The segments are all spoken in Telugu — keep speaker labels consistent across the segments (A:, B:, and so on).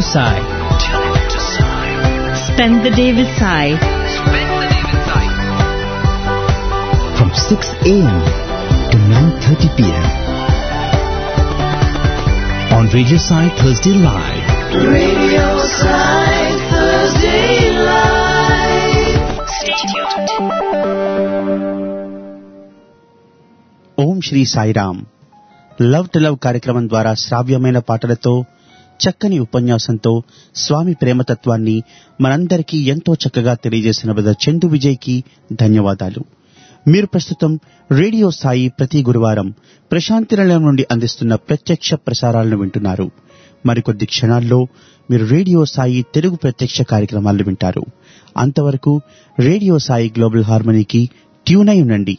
A: to Sai.
B: Spend the day with Sai.
C: from 6 a.m. to 9.30 p.m. On Radio Side Thursday Live.
D: Radio Side Thursday Live. Stay tuned.
E: Om Sri Sairam love to love కార్యక్రమం ద్వారా శ్రావ్యమైన పాటలతో చక్కని ఉపన్యాసంతో స్వామి ప్రేమతత్వాన్ని మనందరికీ ఎంతో చక్కగా తెలియజేసిన బ్రదర్ చందు విజయ్కి ధన్యవాదాలు మీరు ప్రస్తుతం రేడియో సాయి ప్రతి గురువారం ప్రశాంతి నిలయం నుండి అందిస్తున్న ప్రత్యక్ష ప్రసారాలను వింటున్నారు మరికొద్ది క్షణాల్లో మీరు రేడియో సాయి తెలుగు ప్రత్యక్ష కార్యక్రమాలను వింటారు అంతవరకు రేడియో సాయి గ్లోబల్ హార్మనీకి ట్యూన్ అయి ఉండండి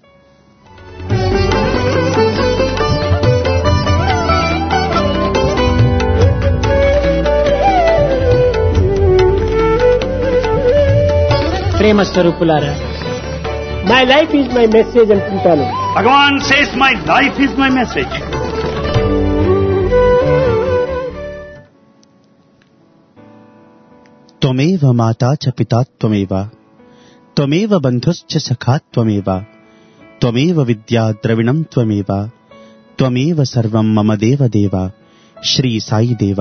F: ప్రేమ స్వరూపులారా my life is my message అనుకుంటాను
G: Bhagavan says my life is my message
E: त्वमेव माता च पिता त्वमेव त्वमेव बन्धुश्च सखा त्वमेव त्वमेव विद्या द्रविणम् त्वमेव त्वमेव सर्वम् मम దేవ శ్రీ సాయి దేవ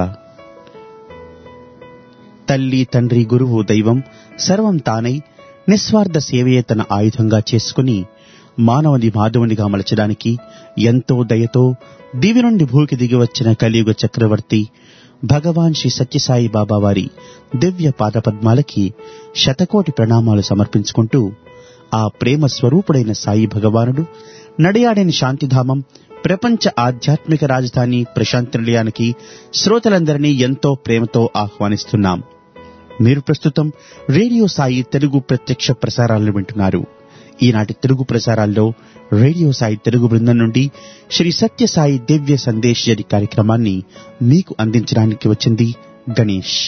E: తల్లి తండ్రి గురువు దైవం సర్వం తానై నిస్వార్థ సేవయే తన ఆయుధంగా చేసుకుని మానవుని మాధవునిగా మలచడానికి ఎంతో దయతో దివి నుండి భూమికి దిగి వచ్చిన కలియుగ చక్రవర్తి భగవాన్ శ్రీ సత్యసాయి బాబా వారి దివ్య పాదపద్మాలకి శతకోటి ప్రణామాలు సమర్పించుకుంటూ ఆ ప్రేమ స్వరూపుడైన సాయి భగవానుడు నడియాడని శాంతిధామం ప్రపంచ ఆధ్యాత్మిక రాజధాని ప్రశాంతి నిలయానికి శ్రోతలందరినీ ఎంతో ప్రేమతో ఆహ్వానిస్తున్నాం మీరు ప్రస్తుతం రేడియో సాయి తెలుగు ప్రత్యక్ష ప్రసారాలను వింటున్నారు ఈనాటి తెలుగు ప్రసారాల్లో రేడియో సాయి తెలుగు బృందం నుండి శ్రీ సత్య సాయి దివ్య సందేశ్ జరి కార్యక్రమాన్ని మీకు అందించడానికి వచ్చింది గణేష్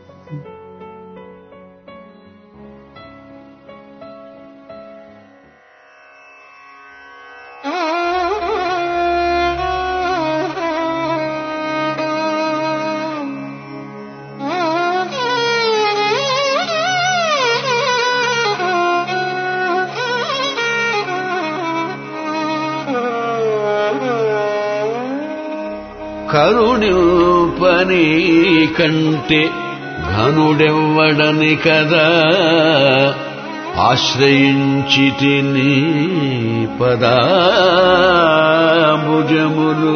H: కరుణింపని కంటే ఘనుడెవ్వడని కదా ఆశ్రయించితి నీ పదాభుజములు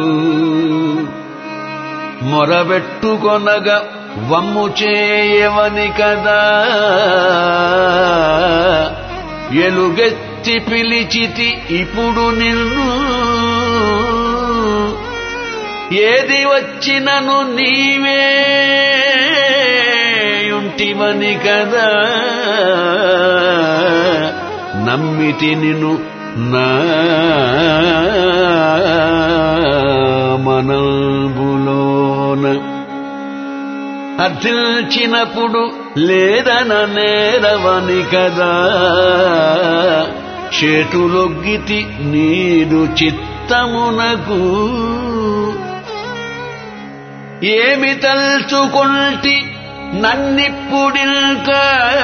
H: మొరబెట్టుకొనగా వమ్ము చేయవని కదా ఎలుగెత్తి పిలిచితి ఇప్పుడు నిన్ను ఏది వచ్చినను నీవే ఉంటివని కదా నమ్మితి నిన్ను నా మనల్బులోన అర్థించినప్పుడు లేదన నేరవని కదా చేతులొగ్గితి నీదు చిత్తమునకు ఏమి తల్చుకొంటి నన్నిప్పుడింక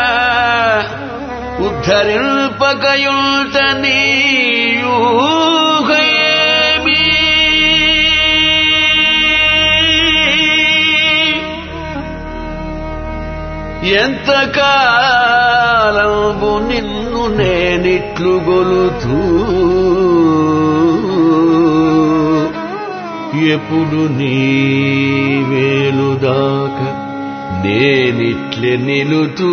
H: ఉద్ధరింపకయుల్త నీయూహయేమి ఎంతకాలంబు నిన్ను నేనిట్లు గొలుతూ ఎప్పుడు నీ వేలుదాక నేనిట్లే నిలుతూ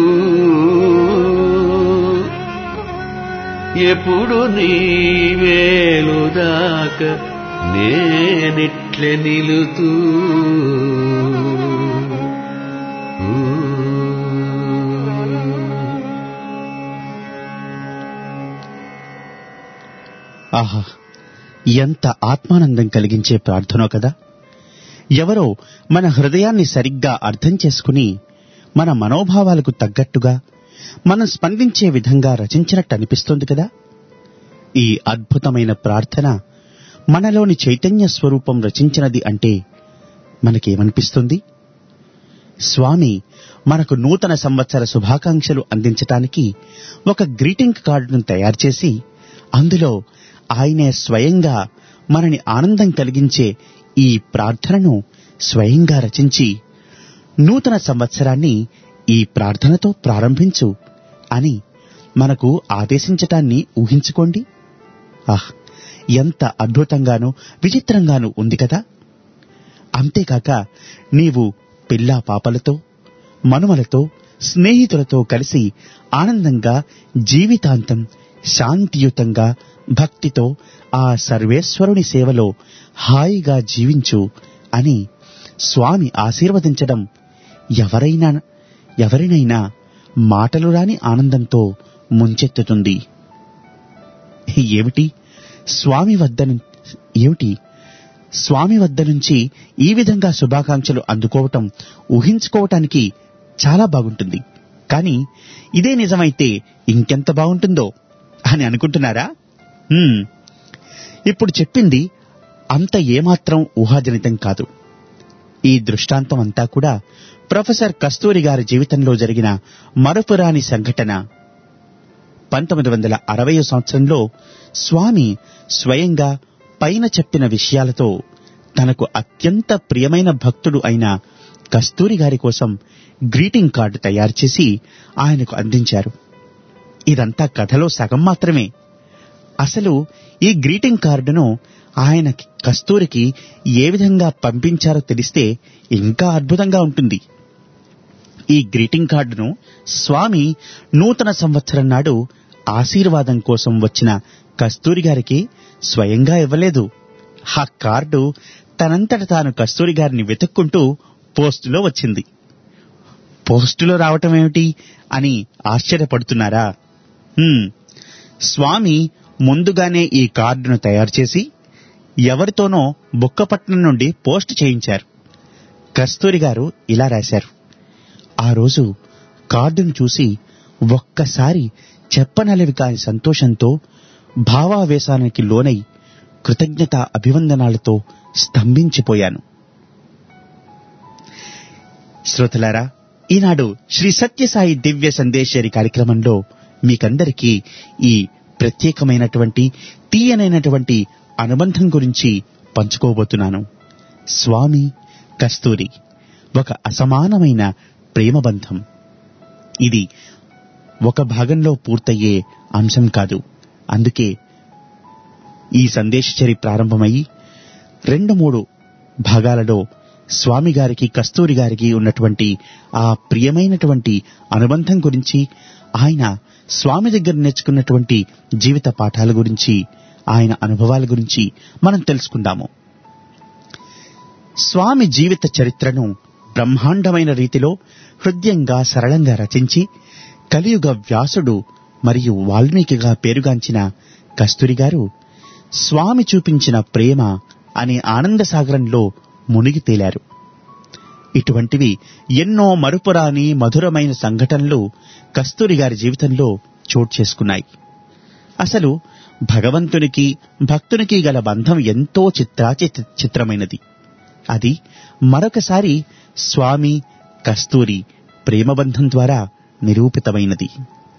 H: ఎప్పుడు నీ వేలుదాక నేనిట్లే నిలుతూ
E: ఆహా ఎంత ఆత్మానందం కలిగించే ప్రార్థనో కదా ఎవరో మన హృదయాన్ని సరిగ్గా అర్థం చేసుకుని మన మనోభావాలకు తగ్గట్టుగా మనం స్పందించే విధంగా రచించినట్టు అనిపిస్తోంది కదా ఈ అద్భుతమైన ప్రార్థన మనలోని చైతన్య స్వరూపం రచించినది అంటే మనకేమనిపిస్తుంది స్వామి మనకు నూతన సంవత్సర శుభాకాంక్షలు అందించటానికి ఒక గ్రీటింగ్ కార్డును తయారు చేసి అందులో ఆయనే స్వయంగా మనని ఆనందం కలిగించే ఈ ప్రార్థనను స్వయంగా రచించి నూతన సంవత్సరాన్ని ఈ ప్రార్థనతో ప్రారంభించు అని మనకు ఆదేశించటాన్ని ఊహించుకోండి ఆహ్ ఎంత అద్భుతంగానూ విచిత్రంగానూ ఉంది కదా అంతేకాక నీవు పిల్లా పాపలతో మనుమలతో స్నేహితులతో కలిసి ఆనందంగా జీవితాంతం శాంతియుతంగా భక్తితో ఆ సర్వేశ్వరుని సేవలో హాయిగా జీవించు అని స్వామి ఆశీర్వదించడం ఎవరైనా ఎవరినైనా మాటలు రాని ఆనందంతో ముంచెత్తుతుంది ఏమిటి స్వామి వద్ద ను- ఏమిటి స్వామి వద్ద నుంచి ఈ విధంగా శుభాకాంక్షలు అందుకోవటం ఊహించుకోవటానికి చాలా బాగుంటుంది కానీ ఇదే నిజమైతే ఇంకెంత బాగుంటుందో అని అనుకుంటున్నారా హ్మ్. ఇప్పుడు చెప్పింది అంత ఏమాత్రం ఊహాజనితం కాదు ఈ దృష్టాంతం అంతా కూడా ప్రొఫెసర్ కస్తూరి గారి జీవితంలో జరిగిన మరపురాని సంఘటన పంతొమ్మిది వందల అరవై సంవత్సరంలో స్వామి స్వయంగా పైన చెప్పిన విషయాలతో తనకు అత్యంత ప్రియమైన భక్తుడు అయిన కస్తూరి గారి కోసం గ్రీటింగ్ కార్డు తయారు చేసి ఆయనకు అందించారు ఇదంతా కథలో సగం మాత్రమే అసలు ఈ గ్రీటింగ్ కార్డును ఆయన కస్తూరికి ఏ విధంగా పంపించారో తెలిస్తే ఇంకా అద్భుతంగా ఉంటుంది ఈ గ్రీటింగ్ కార్డును స్వామి నూతన సంవత్సరం నాడు ఆశీర్వాదం కోసం వచ్చిన కస్తూరి గారికి స్వయంగా ఇవ్వలేదు ఆ కార్డు తనంతట తాను కస్తూరి గారిని వెతుక్కుంటూ పోస్టులో వచ్చింది పోస్టులో రావటం ఏమిటి అని ఆశ్చర్యపడుతున్నారా హ్మ్. స్వామి ముందుగానే ఈ కార్డును తయారు చేసి ఎవరితోనో బుక్కపట్నం నుండి పోస్ట్ చేయించారు కస్తూరి గారు ఇలా రాశారు ఆ రోజు కార్డును చూసి ఒక్కసారి చెప్పనలవి కాని సంతోషంతో భావావేశానికి లోనై కృతజ్ఞత అభివందనాలతో స్తంభించిపోయాను శ్రోతలారా ఈనాడు శ్రీ సత్యసాయి దివ్య సందేశరి కార్యక్రమంలో మీకందరికీ ఈ ప్రత్యేకమైనటువంటి తీయనైనటువంటి అనుబంధం గురించి పంచుకోబోతున్నాను స్వామి కస్తూరి ఒక అసమానమైన ప్రేమబంధం ఇది ఒక భాగంలో పూర్తయ్యే అంశం కాదు అందుకే ఈ సందేశచరి ప్రారంభమై రెండు మూడు భాగాలలో స్వామి గారికి కస్తూరి గారికి ఉన్నటువంటి ఆ ప్రియమైనటువంటి అనుబంధం గురించి ఆయన స్వామి దగ్గర నేర్చుకున్నటువంటి జీవిత పాఠాల గురించి ఆయన అనుభవాల గురించి మనం తెలుసుకుందాము స్వామి జీవిత చరిత్రను బ్రహ్మాండమైన రీతిలో హృదయంగా సరళంగా రచించి కలియుగ వ్యాసుడు మరియు వాల్మీకిగా పేరుగాంచిన కస్తూరి గారు స్వామి చూపించిన ప్రేమ అనే ఆనంద సాగరంలో మునిగి తేలారు ఇటువంటివి ఎన్నో మరుపురాని మధురమైన సంఘటనలు కస్తూరి గారి జీవితంలో చోటు చేసుకున్నాయి అసలు భగవంతునికి భక్తునికి గల బంధం ఎంతో చిత్రాచి చిత్రమైనది అది మరొకసారి స్వామి కస్తూరి ప్రేమబంధం ద్వారా నిరూపితమైనది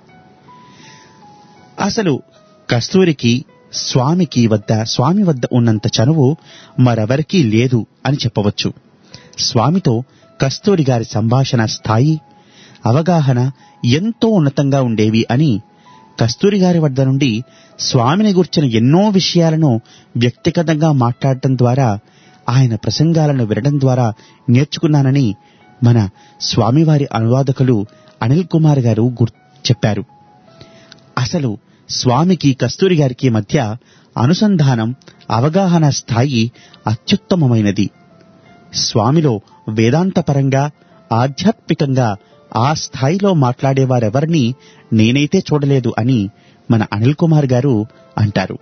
E: అసలు కస్తూరికి స్వామికి వద్ద స్వామి వద్ద ఉన్నంత చనువు మరెవరికీ లేదు అని చెప్పవచ్చు స్వామితో కస్తూరి గారి సంభాషణ స్థాయి అవగాహన ఎంతో ఉన్నతంగా ఉండేవి అని కస్తూరి గారి వద్ద నుండి స్వామిని గుర్చిన ఎన్నో విషయాలను వ్యక్తిగతంగా మాట్లాడటం ద్వారా ఆయన ప్రసంగాలను వినడం ద్వారా నేర్చుకున్నానని మన స్వామివారి అనువాదకులు అనిల్ కుమార్ గారు గుర్ చెప్పారు అసలు స్వామికి కస్తూరి గారికి మధ్య అనుసంధానం అవగాహన స్థాయి అత్యుత్తమమైనది స్వామిలో వేదాంతపరంగా ఆధ్యాత్మికంగా ఆ స్థాయిలో మాట్లాడేవారెవరిని నేనైతే చూడలేదు అని మన అనిల్ కుమార్ గారు అంటారు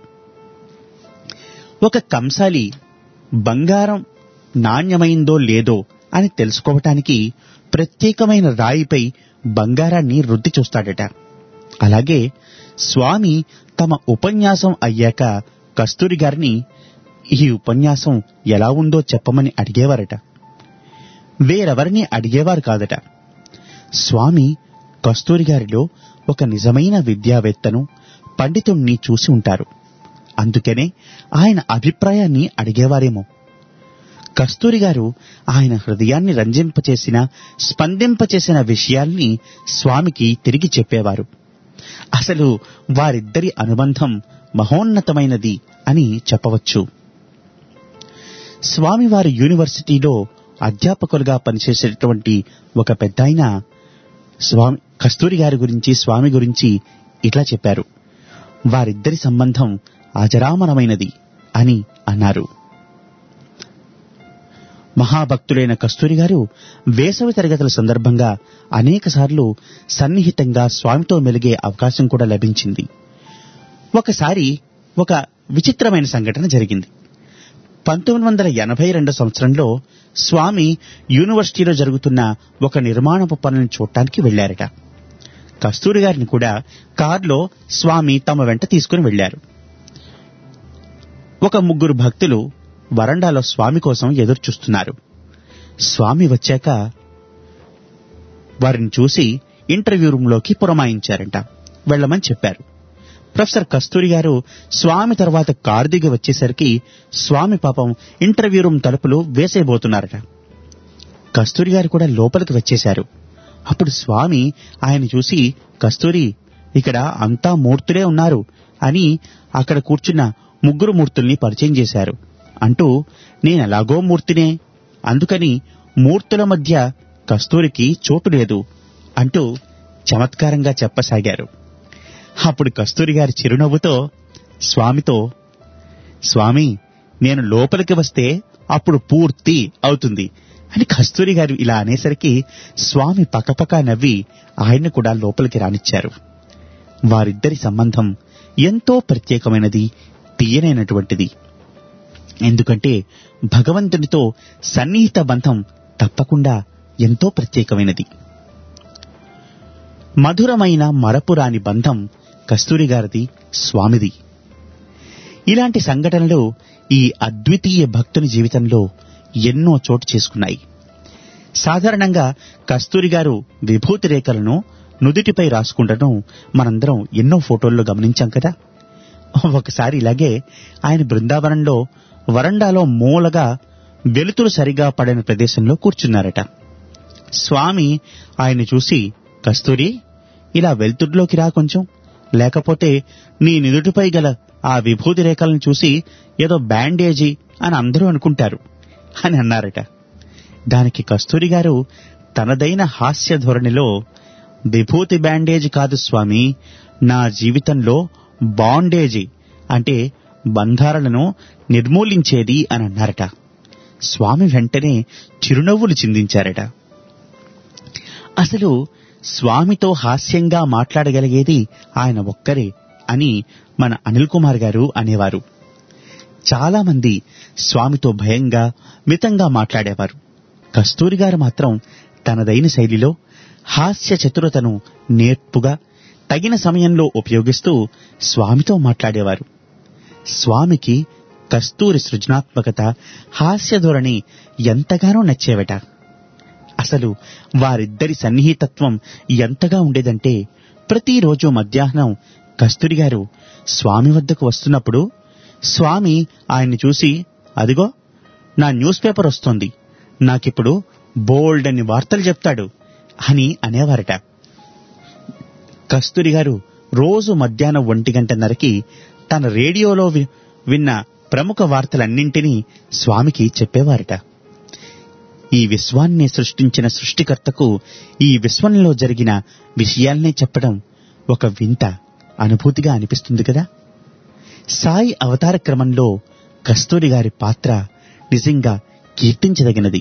E: ఒక కంసాలి బంగారం నాణ్యమైందో లేదో అని తెలుసుకోవటానికి ప్రత్యేకమైన రాయిపై బంగారాన్ని రుద్ది చూస్తాడట అలాగే స్వామి తమ ఉపన్యాసం అయ్యాక కస్తూరి గారిని ఈ ఉపన్యాసం ఎలా ఉందో చెప్పమని అడిగేవారట వేరెవరిని అడిగేవారు కాదట స్వామి కస్తూరి గారిలో ఒక నిజమైన విద్యావేత్తను పండితుణ్ణి చూసి ఉంటారు అందుకనే ఆయన అభిప్రాయాన్ని అడిగేవారేమో కస్తూరి గారు ఆయన హృదయాన్ని రంజింపచేసిన స్పందింపచేసిన విషయాల్ని స్వామికి తిరిగి చెప్పేవారు అసలు వారిద్దరి అనుబంధం మహోన్నతమైనది అని చెప్పవచ్చు స్వామివారి యూనివర్సిటీలో అధ్యాపకులుగా పనిచేసేటటువంటి ఒక పెద్దాయన స్వామి కస్తూరి గారి గురించి స్వామి గురించి ఇట్లా చెప్పారు వారిద్దరి సంబంధం అజరామరమైనది అని అన్నారు మహాభక్తులైన కస్తూరి గారు వేసవి తరగతుల సందర్భంగా అనేకసార్లు సన్నిహితంగా స్వామితో మెలిగే అవకాశం కూడా లభించింది ఒకసారి ఒక విచిత్రమైన సంఘటన జరిగింది పంతొమ్మిది వందల ఎనభై రెండు సంవత్సరంలో స్వామి యూనివర్సిటీలో జరుగుతున్న ఒక నిర్మాణపు పనులను చూడటానికి వెళ్లారట కస్తూరి గారిని కూడా కారులో స్వామి తమ వెంట తీసుకుని వెళ్లారు ఒక ముగ్గురు భక్తులు వరండాలో స్వామి కోసం ఎదురు చూస్తున్నారు స్వామి వచ్చాక వారిని చూసి ఇంటర్వ్యూ రూంలోకి పురమాయించారంట వెళ్ళమని చెప్పారు ప్రొఫెసర్ కస్తూరి గారు స్వామి తర్వాత కారు దిగి వచ్చేసరికి స్వామి పాపం ఇంటర్వ్యూ రూమ్ తలుపులు వేసేయబోతున్నారట కస్తూరి గారు కూడా లోపలికి వచ్చేశారు అప్పుడు స్వామి ఆయన చూసి కస్తూరి ఇక్కడ అంతా మూర్తులే ఉన్నారు అని అక్కడ కూర్చున్న ముగ్గురు మూర్తుల్ని పరిచయం చేశారు అంటూ నేనెలాగో మూర్తినే అందుకని మూర్తుల మధ్య కస్తూరికి చోటు లేదు అంటూ చమత్కారంగా చెప్పసాగారు అప్పుడు కస్తూరి గారి చిరునవ్వుతో స్వామితో స్వామి నేను లోపలికి వస్తే అప్పుడు పూర్తి అవుతుంది అని కస్తూరి గారు ఇలా అనేసరికి స్వామి పకపకా నవ్వి ఆయన్ని కూడా లోపలికి రానిచ్చారు వారిద్దరి సంబంధం ఎంతో ప్రత్యేకమైనది తీయనైనటువంటిది ఎందుకంటే భగవంతునితో సన్నిహిత బంధం తప్పకుండా ఎంతో ప్రత్యేకమైనది మధురమైన మరపురాని బంధం కస్తూరి గారిది స్వామిది ఇలాంటి సంఘటనలు ఈ అద్వితీయ భక్తుని జీవితంలో ఎన్నో చోటు చేసుకున్నాయి సాధారణంగా కస్తూరి గారు విభూతి రేఖలను నుదుటిపై రాసుకుంటడం మనందరం ఎన్నో ఫోటోల్లో గమనించాం కదా ఒకసారి ఇలాగే ఆయన బృందావనంలో వరండాలో మూలగా వెలుతురు సరిగా పడిన ప్రదేశంలో కూర్చున్నారట స్వామి ఆయన చూసి కస్తూరి ఇలా వెలుతురులోకి రా కొంచెం లేకపోతే నీ నిదుటిపై గల ఆ విభూతి రేఖలను చూసి ఏదో బ్యాండేజీ అని అందరూ అనుకుంటారు అని అన్నారట దానికి కస్తూరి గారు తనదైన హాస్య ధోరణిలో విభూతి బ్యాండేజ్ కాదు స్వామి నా జీవితంలో బాండేజీ అంటే బంధాలను నిర్మూలించేది అని అన్నారట స్వామి వెంటనే చిరునవ్వులు చిందించారట అసలు స్వామితో హాస్యంగా మాట్లాడగలిగేది ఆయన ఒక్కరే అని మన అనిల్ కుమార్ గారు అనేవారు చాలా మంది స్వామితో భయంగా మితంగా మాట్లాడేవారు కస్తూరి గారు మాత్రం తనదైన శైలిలో హాస్య చతురతను నేర్పుగా తగిన సమయంలో ఉపయోగిస్తూ స్వామితో మాట్లాడేవారు స్వామికి కస్తూరి సృజనాత్మకత హాస్య ధోరణి ఎంతగానో నచ్చేవట అసలు వారిద్దరి సన్నిహితత్వం ఎంతగా ఉండేదంటే ప్రతిరోజు మధ్యాహ్నం కస్తూరి గారు స్వామి వద్దకు వస్తున్నప్పుడు స్వామి ఆయన్ని చూసి అదిగో నా న్యూస్ పేపర్ వస్తోంది నాకిప్పుడు బోల్డ్ అని వార్తలు చెప్తాడు అని అనేవారట కస్తూరి గారు రోజు మధ్యాహ్నం ఒంటి గంటన్నరకి తన రేడియోలో వి- విన్న ప్రముఖ వార్తలన్నింటినీ స్వామికి చెప్పేవారట ఈ విశ్వాన్ని సృష్టించిన సృష్టికర్తకు ఈ విశ్వంలో జరిగిన విషయాల్నే చెప్పడం ఒక వింత అనుభూతిగా అనిపిస్తుంది కదా సాయి అవతార క్రమంలో కస్తూరి గారి పాత్ర నిజంగా కీర్తించదగినది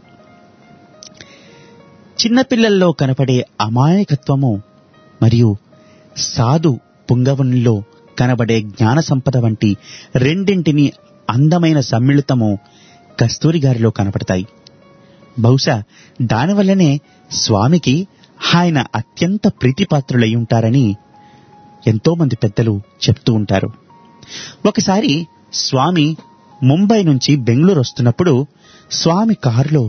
E: చిన్నపిల్లల్లో కనపడే అమాయకత్వము మరియు సాధు పుంగవనుల్లో కనబడే జ్ఞాన సంపద వంటి రెండింటిని అందమైన సమ్మిళితము కస్తూరి గారిలో కనపడతాయి బహుశా దానివల్లనే స్వామికి ఆయన అత్యంత ప్రీతిపాత్రులై ఉంటారని ఎంతో మంది పెద్దలు చెప్తూ ఉంటారు ఒకసారి స్వామి ముంబై నుంచి బెంగళూరు వస్తున్నప్పుడు స్వామి కారులో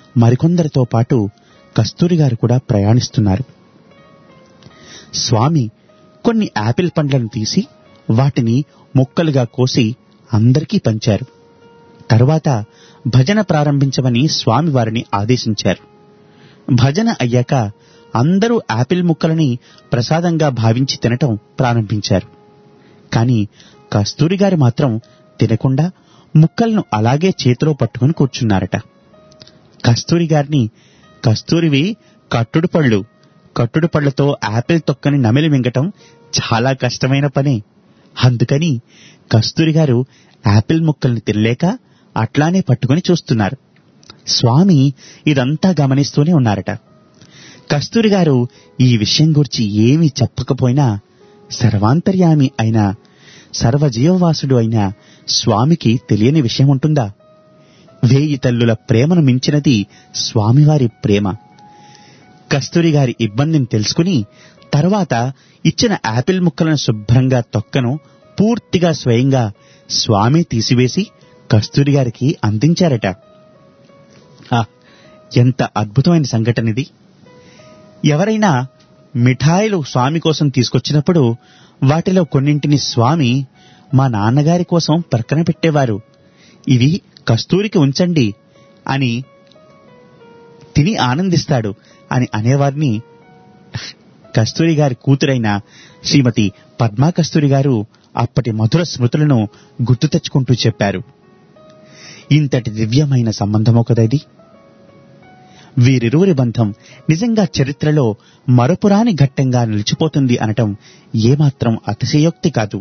E: మరికొందరితో పాటు కస్తూరి గారు కూడా ప్రయాణిస్తున్నారు స్వామి కొన్ని యాపిల్ పండ్లను తీసి వాటిని ముక్కలుగా కోసి అందరికీ పంచారు తరువాత భజన ప్రారంభించమని స్వామి వారిని ఆదేశించారు భజన అయ్యాక అందరూ యాపిల్ ముక్కలని ప్రసాదంగా భావించి తినటం ప్రారంభించారు కాని కస్తూరి గారు మాత్రం తినకుండా ముక్కలను అలాగే చేతిలో పట్టుకుని కూర్చున్నారట కస్తూరి గారిని కస్తూరివి కట్టుడు పళ్ళు కట్టుడు పళ్లతో యాపిల్ తొక్కని నమిలి మింగటం చాలా కష్టమైన పని అందుకని కస్తూరి గారు యాపిల్ ముక్కల్ని తినలేక అట్లానే పట్టుకుని చూస్తున్నారు స్వామి ఇదంతా గమనిస్తూనే ఉన్నారట కస్తూరి గారు ఈ విషయం గురించి ఏమీ చెప్పకపోయినా సర్వాంతర్యామి అయిన సర్వజీవవాసుడు అయిన స్వామికి తెలియని విషయం ఉంటుందా వేయి తల్లుల ప్రేమను మించినది స్వామివారి ప్రేమ కస్తూరి గారి ఇబ్బందిని తెలుసుకుని తర్వాత ఇచ్చిన యాపిల్ ముక్కలను శుభ్రంగా తొక్కను పూర్తిగా స్వయంగా స్వామి తీసివేసి కస్తూరి గారికి అందించారట ఆ, ఎంత అద్భుతమైన సంఘటన ఇది ఎవరైనా మిఠాయిలు స్వామి కోసం తీసుకొచ్చినప్పుడు వాటిలో కొన్నింటిని స్వామి మా నాన్నగారి కోసం ప్రక్కన పెట్టేవారు ఇవి కస్తూరికి ఉంచండి అని తిని ఆనందిస్తాడు అని అనేవారిని కస్తూరి గారి కూతురైన శ్రీమతి పద్మా కస్తూరి గారు అప్పటి మధుర స్మృతులను గుర్తు తెచ్చుకుంటూ చెప్పారు ఇంతటి దివ్యమైన సంబంధమో కదా ఇది వీరిరువురి బంధం నిజంగా చరిత్రలో మరపురాని ఘట్టంగా నిలిచిపోతుంది అనటం ఏమాత్రం అతిశయోక్తి కాదు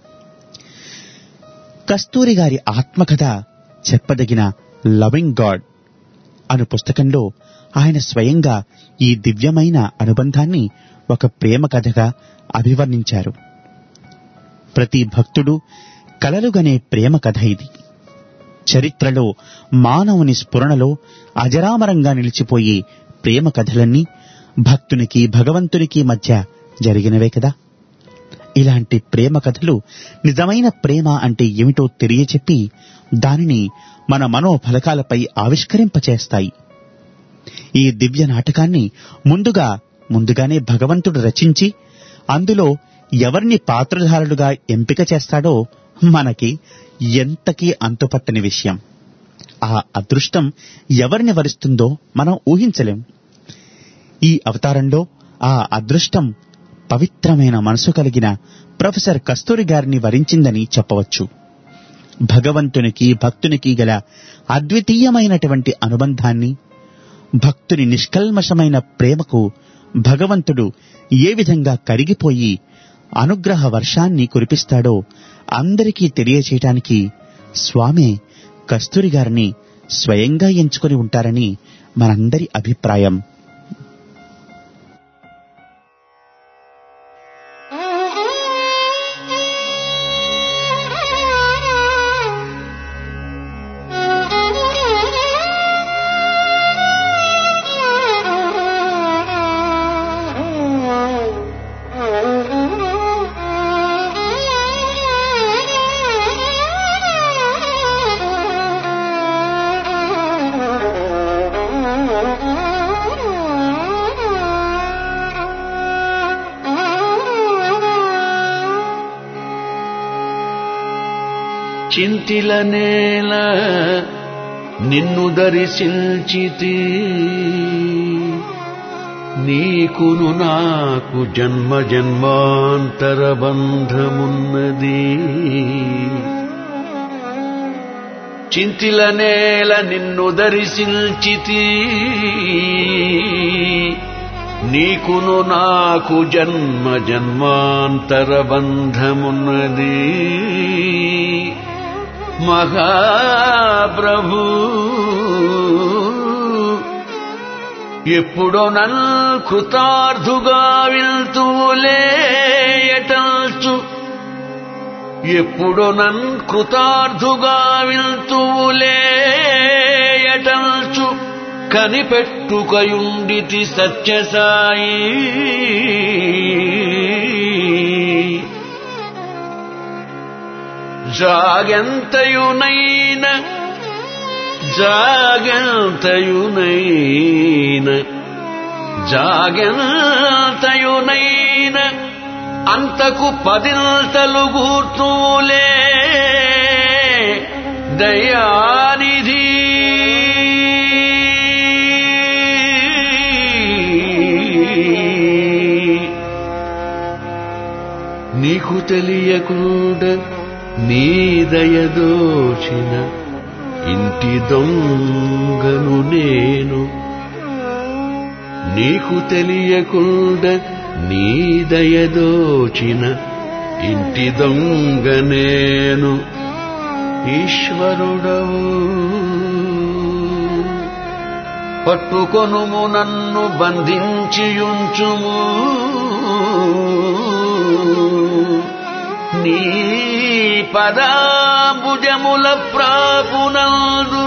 E: కస్తూరి గారి ఆత్మకథ చెప్పదగిన లవింగ్ గాడ్ అను పుస్తకంలో ఆయన స్వయంగా ఈ దివ్యమైన అనుబంధాన్ని ఒక ప్రేమ కథగా అభివర్ణించారు ప్రతి భక్తుడు కలలుగనే ప్రేమ కథ ఇది చరిత్రలో మానవుని స్ఫురణలో అజరామరంగా నిలిచిపోయే ప్రేమ కథలన్నీ భక్తునికి భగవంతునికి మధ్య జరిగినవే కదా ఇలాంటి ప్రేమ కథలు నిజమైన ప్రేమ అంటే ఏమిటో తెలియచెప్పి దానిని మన మనోఫలకాలపై ఆవిష్కరింపచేస్తాయి ఈ దివ్య నాటకాన్ని ముందుగా ముందుగానే భగవంతుడు రచించి అందులో ఎవరిని పాత్రధారులుగా ఎంపిక చేస్తాడో మనకి ఎంతకీ అంతుపట్టని విషయం ఆ అదృష్టం ఎవరిని వరిస్తుందో మనం ఊహించలేం ఈ అవతారంలో ఆ అదృష్టం పవిత్రమైన మనసు కలిగిన ప్రొఫెసర్ కస్తూరి గారిని వరించిందని చెప్పవచ్చు భగవంతునికి భక్తునికి గల అద్వితీయమైనటువంటి అనుబంధాన్ని భక్తుని నిష్కల్మషమైన ప్రేమకు భగవంతుడు ఏ విధంగా కరిగిపోయి అనుగ్రహ వర్షాన్ని కురిపిస్తాడో అందరికీ తెలియచేయటానికి స్వామి కస్తూరి గారిని స్వయంగా ఎంచుకొని ఉంటారని మనందరి అభిప్రాయం
H: చింతిల నేల నిన్ను దర్శించితి నీకును నాకు జన్మ జన్మాంతర బంధమున్నది చింతిల నేల నిన్ను దర్శించితి నీకును నాకు జన్మ జన్మాంతర బంధమున్నది మహాప్రభు ఎప్పుడో నల్ కృతార్థుగా విల్తులేయటల్చు ఎప్పుడో నన్ కృతార్థుగా విల్తులేయటల్చు కనిపెట్టుకయుండితి సత్యసాయి జాగెంతయునైన జాగంతయునైన జాగంతయునైన అంతకు పదింతలు గూర్తూలే దయానిధి నీకు తెలియకుండా నీ దయదోచిన ఇంటి దొంగను నేను నీకు తెలియకుండా నీ దయదోచిన ఇంటి దొంగ నేను ఈశ్వరుడవు పట్టుకొనుము నన్ను బంధించియుంచుము నీ పదాంబుజముల ప్రాపునందు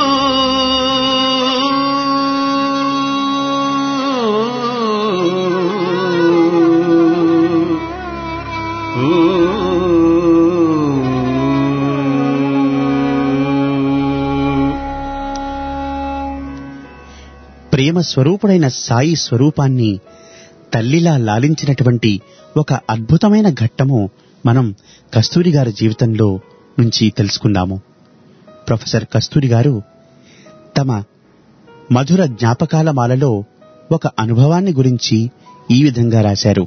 E: ప్రేమ స్వరూపుడైన సాయి స్వరూపాన్ని తల్లిలా లాలించినటువంటి ఒక అద్భుతమైన ఘట్టము మనం కస్తూరి గారి జీవితంలో నుంచి తెలుసుకుందాము ప్రొఫెసర్ కస్తూరి గారు తమ మధుర జ్ఞాపకాల మాలలో ఒక అనుభవాన్ని గురించి ఈ విధంగా రాశారు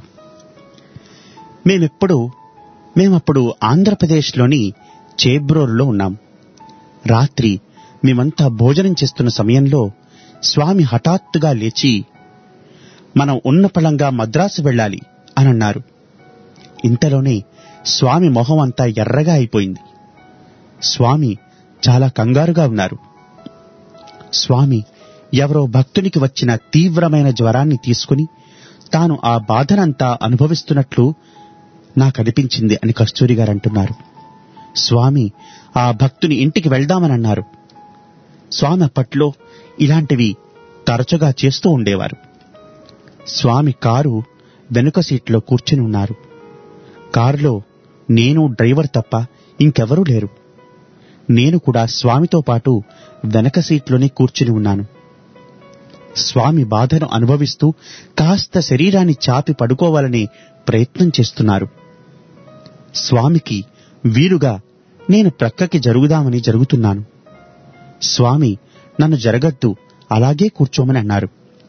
E: మేమెప్పుడు మేమప్పుడు ఆంధ్రప్రదేశ్లోని చేబ్రోర్లో ఉన్నాం రాత్రి మేమంతా భోజనం చేస్తున్న సమయంలో స్వామి హఠాత్తుగా లేచి మనం ఉన్న పళంగా మద్రాసు వెళ్ళాలి అని అన్నారు ఇంతలోనే స్వామి మొహం అంతా ఎర్రగా అయిపోయింది స్వామి చాలా కంగారుగా ఉన్నారు స్వామి ఎవరో భక్తునికి వచ్చిన తీవ్రమైన జ్వరాన్ని తీసుకుని తాను ఆ బాధనంతా అనుభవిస్తున్నట్లు నాకనిపించింది అని కస్తూరి గారు అంటున్నారు స్వామి ఆ భక్తుని ఇంటికి వెళ్దామని అన్నారు స్వామి అప్పట్లో ఇలాంటివి తరచుగా చేస్తూ ఉండేవారు స్వామి కారు వెనుక సీట్లో కూర్చుని ఉన్నారు కారులో నేను డ్రైవర్ తప్ప ఇంకెవరూ లేరు నేను కూడా స్వామితో పాటు వెనక సీట్లోనే కూర్చుని ఉన్నాను స్వామి బాధను అనుభవిస్తూ కాస్త శరీరాన్ని చాపి పడుకోవాలని ప్రయత్నం చేస్తున్నారు స్వామికి వీలుగా నేను ప్రక్కకి జరుగుదామని జరుగుతున్నాను స్వామి నన్ను జరగద్దు అలాగే కూర్చోమని అన్నారు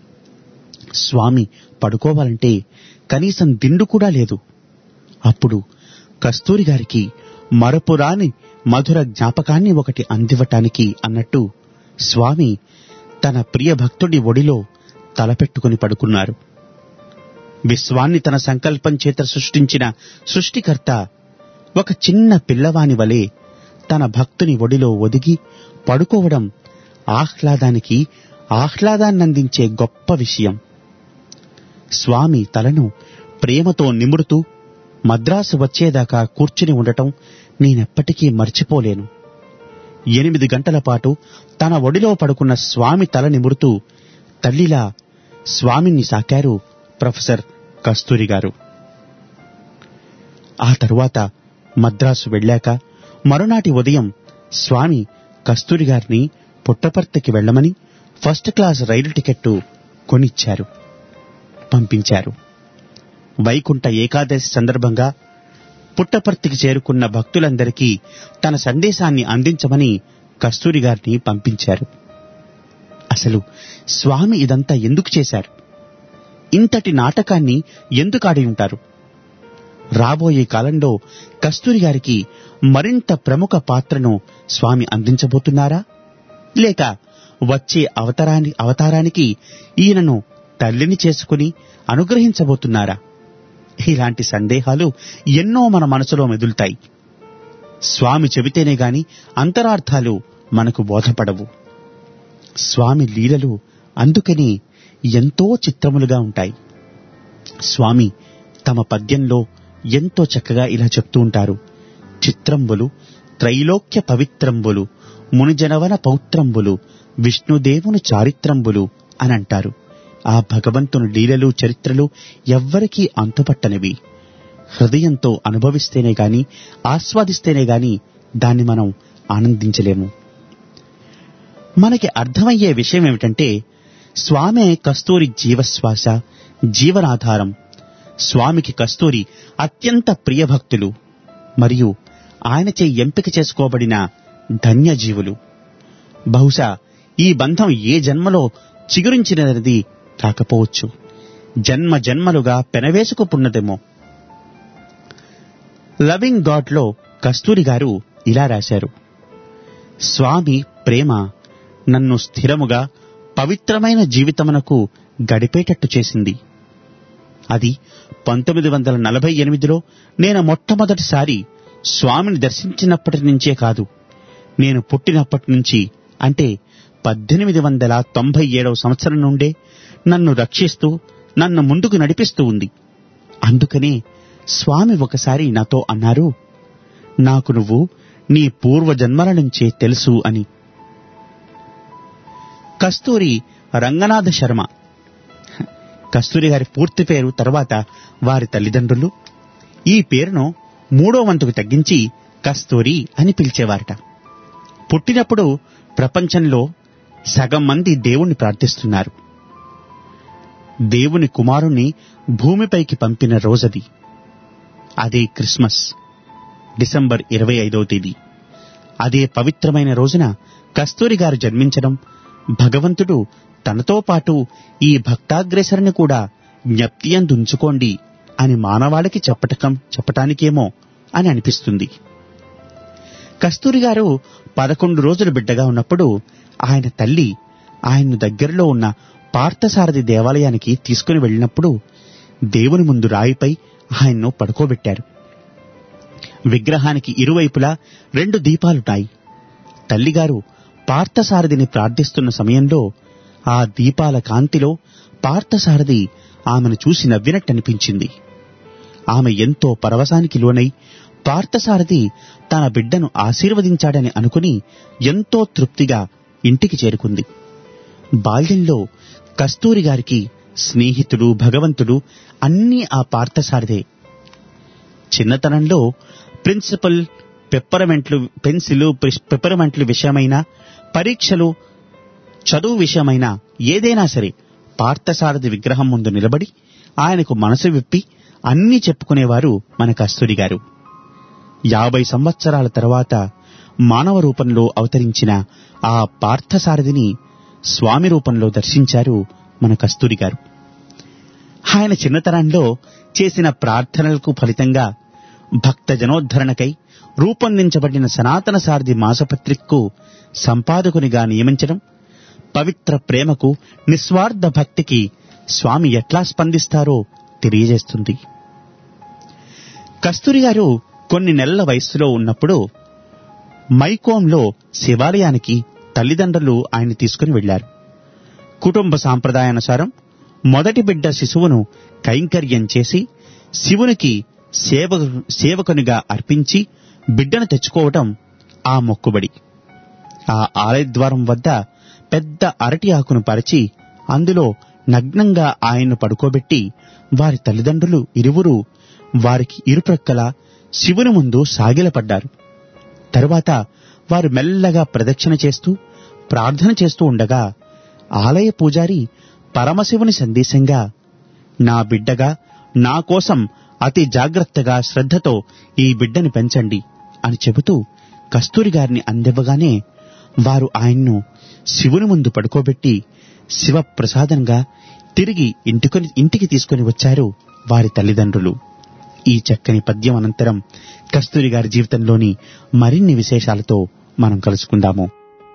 E: స్వామి పడుకోవాలంటే కనీసం దిండు కూడా లేదు అప్పుడు కస్తూరి గారికి మరపురాని మధుర జ్ఞాపకాన్ని ఒకటి అందివ్వటానికి అన్నట్టు స్వామి తన ప్రియ భక్తుడి ఒడిలో తలపెట్టుకుని పడుకున్నారు విశ్వాన్ని తన సంకల్పం చేత సృష్టించిన సృష్టికర్త ఒక చిన్న పిల్లవాని వలె తన భక్తుని ఒడిలో ఒదిగి పడుకోవడం ఆహ్లాదానికి ఆహ్లాదాన్నందించే గొప్ప విషయం స్వామి తలను ప్రేమతో నిమురుతూ మద్రాసు వచ్చేదాకా కూర్చుని ఉండటం నేనెప్పటికీ మర్చిపోలేను ఎనిమిది గంటల పాటు తన ఒడిలో పడుకున్న స్వామి తల నిమురుతూ తల్లిలా స్వామిని సాకారు ప్రొఫెసర్ కస్తూరి గారు ఆ తరువాత మద్రాసు వెళ్ళాక మరునాటి ఉదయం స్వామి కస్తూరి గారిని పుట్టపర్తికి వెళ్ళమని ఫస్ట్ క్లాస్ రైలు టికెట్టు కొనిచ్చారు పంపించారు వైకుంఠ ఏకాదశి సందర్భంగా పుట్టపర్తికి చేరుకున్న భక్తులందరికీ తన సందేశాన్ని అందించమని కస్తూరి గారిని పంపించారు అసలు స్వామి ఇదంతా ఎందుకు చేశారు ఇంతటి నాటకాన్ని ఎందుకు ఆడి ఉంటారు రాబోయే కాలంలో కస్తూరి గారికి మరింత ప్రముఖ పాత్రను స్వామి అందించబోతున్నారా లేక వచ్చే అవతారాని అవతారానికి ఈయనను తల్లిని చేసుకుని అనుగ్రహించబోతున్నారా ఇలాంటి సందేహాలు ఎన్నో మన మనసులో మెదులుతాయి స్వామి చెబితేనే గాని అంతరార్థాలు మనకు బోధపడవు స్వామి లీలలు అందుకని ఎంతో చిత్రములుగా ఉంటాయి స్వామి తమ పద్యంలో ఎంతో చక్కగా ఇలా చెప్తూ ఉంటారు చిత్రంబులు త్రైలోక్య పవిత్రంబులు మునిజనవన పౌత్రంబులు విష్ణుదేవుని చారిత్రంబులు అని అంటారు ఆ భగవంతుని లీలలు చరిత్రలు ఎవ్వరికీ అంతుపట్టనివి హృదయంతో అనుభవిస్తేనే గాని ఆస్వాదిస్తేనే గాని దాన్ని మనం ఆనందించలేము మనకి అర్థమయ్యే విషయం ఏమిటంటే స్వామే కస్తూరి జీవశ్వాస జీవనాధారం స్వామికి కస్తూరి అత్యంత ప్రియభక్తులు మరియు ఆయనచే ఎంపిక చేసుకోబడిన ధన్యజీవులు బహుశా ఈ బంధం ఏ జన్మలో చిగురించినది కాకపోవచ్చు జన్మ జన్మలుగా పెనవేసుకుపున్నదేమో లవింగ్ గాడ్ లో కస్తూరి గారు ఇలా రాశారు స్వామి ప్రేమ నన్ను స్థిరముగా పవిత్రమైన జీవితమునకు గడిపేటట్టు చేసింది అది పంతొమ్మిది వందల నలభై ఎనిమిదిలో నేను మొట్టమొదటిసారి స్వామిని దర్శించినప్పటి నుంచే కాదు నేను పుట్టినప్పటి నుంచి అంటే పద్దెనిమిది వందల తొంభై ఏడవ సంవత్సరం నుండే నన్ను రక్షిస్తూ నన్ను ముందుకు నడిపిస్తూ ఉంది అందుకనే స్వామి ఒకసారి నాతో అన్నారు నాకు నువ్వు నీ పూర్వజన్మల నుంచే తెలుసు అని కస్తూరి రంగనాథ శర్మ కస్తూరి గారి పూర్తి పేరు తర్వాత వారి తల్లిదండ్రులు ఈ పేరును మూడో వంతుకు తగ్గించి కస్తూరి అని పిలిచేవారట పుట్టినప్పుడు ప్రపంచంలో సగం మంది దేవుణ్ణి ప్రార్థిస్తున్నారు దేవుని కుమారుణ్ణి భూమిపైకి పంపిన రోజది అదే క్రిస్మస్ డిసెంబర్ ఇరవై ఐదవ తేదీ అదే పవిత్రమైన రోజున కస్తూరి గారు జన్మించడం భగవంతుడు తనతో పాటు ఈ భక్తాగ్రేసరిని కూడా జ్ఞప్తియందుంచుకోండి అని మానవాళికి చెప్పటకం చెప్పటానికేమో అని అనిపిస్తుంది కస్తూరి గారు పదకొండు రోజులు బిడ్డగా ఉన్నప్పుడు ఆయన తల్లి ఆయన్ను దగ్గరలో ఉన్న పార్థసారథి దేవాలయానికి తీసుకుని వెళ్ళినప్పుడు దేవుని ముందు రాయిపై ఆయన్ను పడుకోబెట్టారు విగ్రహానికి ఇరువైపులా రెండు దీపాలున్నాయి తల్లిగారు పార్థసారథిని ప్రార్థిస్తున్న సమయంలో ఆ దీపాల కాంతిలో పార్థసారథి ఆమెను చూసి నవ్వినట్టనిపించింది ఆమె ఎంతో పరవశానికి లోనై పార్థసారథి తన బిడ్డను ఆశీర్వదించాడని అనుకుని ఎంతో తృప్తిగా ఇంటికి చేరుకుంది బాల్యంలో కస్తూరి గారికి స్నేహితుడు భగవంతుడు అన్నీ ఆ పార్థసారథే చిన్నతనంలో ప్రిన్సిపల్ పెప్పరమెంట్లు పెన్సిలు పెప్పరమెంట్లు విషయమైన పరీక్షలు చదువు విషయమైన ఏదైనా సరే పార్థసారథి విగ్రహం ముందు నిలబడి ఆయనకు మనసు విప్పి అన్నీ చెప్పుకునేవారు మన కస్తూరి గారు యాభై సంవత్సరాల తర్వాత మానవ రూపంలో అవతరించిన ఆ పార్థసారథిని స్వామి రూపంలో దర్శించారు మన కస్తూరి గారు ఆయన చిన్నతనంలో చేసిన ప్రార్థనలకు ఫలితంగా భక్త జనోద్ధరణకై రూపొందించబడిన సనాతన సారథి మాసపత్రికకు సంపాదకునిగా నియమించడం పవిత్ర ప్రేమకు నిస్వార్థ భక్తికి స్వామి ఎట్లా స్పందిస్తారో తెలియజేస్తుంది కస్తూరి గారు కొన్ని నెలల వయస్సులో ఉన్నప్పుడు మైకోంలో శివాలయానికి తల్లిదండ్రులు ఆయన తీసుకుని వెళ్లారు కుటుంబ సాంప్రదాయానుసారం మొదటి బిడ్డ శిశువును కైంకర్యం చేసి శివునికి సేవ సేవకునిగా అర్పించి బిడ్డను తెచ్చుకోవటం ఆ మొక్కుబడి ఆ ఆలయద్వారం వద్ద పెద్ద అరటి ఆకును పరిచి అందులో నగ్నంగా ఆయన్ను పడుకోబెట్టి వారి తల్లిదండ్రులు ఇరువురు వారికి ఇరుప్రక్కల శివుని ముందు సాగిలపడ్డారు తరువాత వారు మెల్లగా ప్రదక్షిణ చేస్తూ ప్రార్థన చేస్తూ ఉండగా ఆలయ పూజారి పరమశివుని సందేశంగా నా బిడ్డగా నా కోసం అతి జాగ్రత్తగా శ్రద్ధతో ఈ బిడ్డని పెంచండి అని చెబుతూ కస్తూరి గారిని అందివ్వగానే వారు ఆయన్ను శివుని ముందు పడుకోబెట్టి శివప్రసాదంగా తిరిగి ఇంటికొని ఇంటికి తీసుకుని వచ్చారు వారి తల్లిదండ్రులు ఈ చక్కని పద్యం అనంతరం కస్తూరి గారి జీవితంలోని మరిన్ని విశేషాలతో మనం కలుసుకుందాము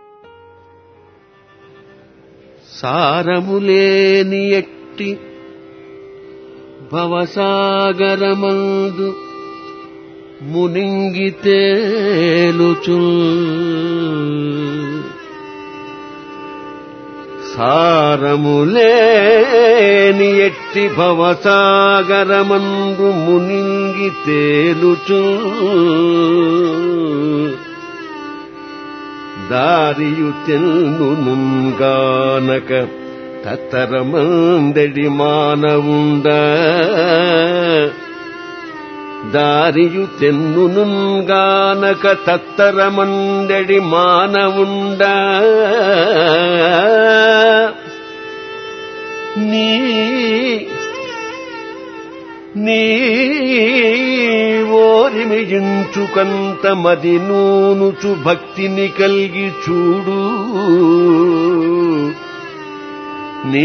H: సారములేని ఎట్టి భవసాగరమందు మునింగి తేలుచు సారములేని ఎట్టి భవసాగరమందు మునింగి తేలుచు దారియు తెన్నునుగానక తత్తరమందడి మానవుండ దారియు తెన్నునుగానక తత్తరమందెడి మానవుండ నీ నీ ఓరిమియించుకంత మది నూనుచు భక్తిని కలిగి చూడు నీ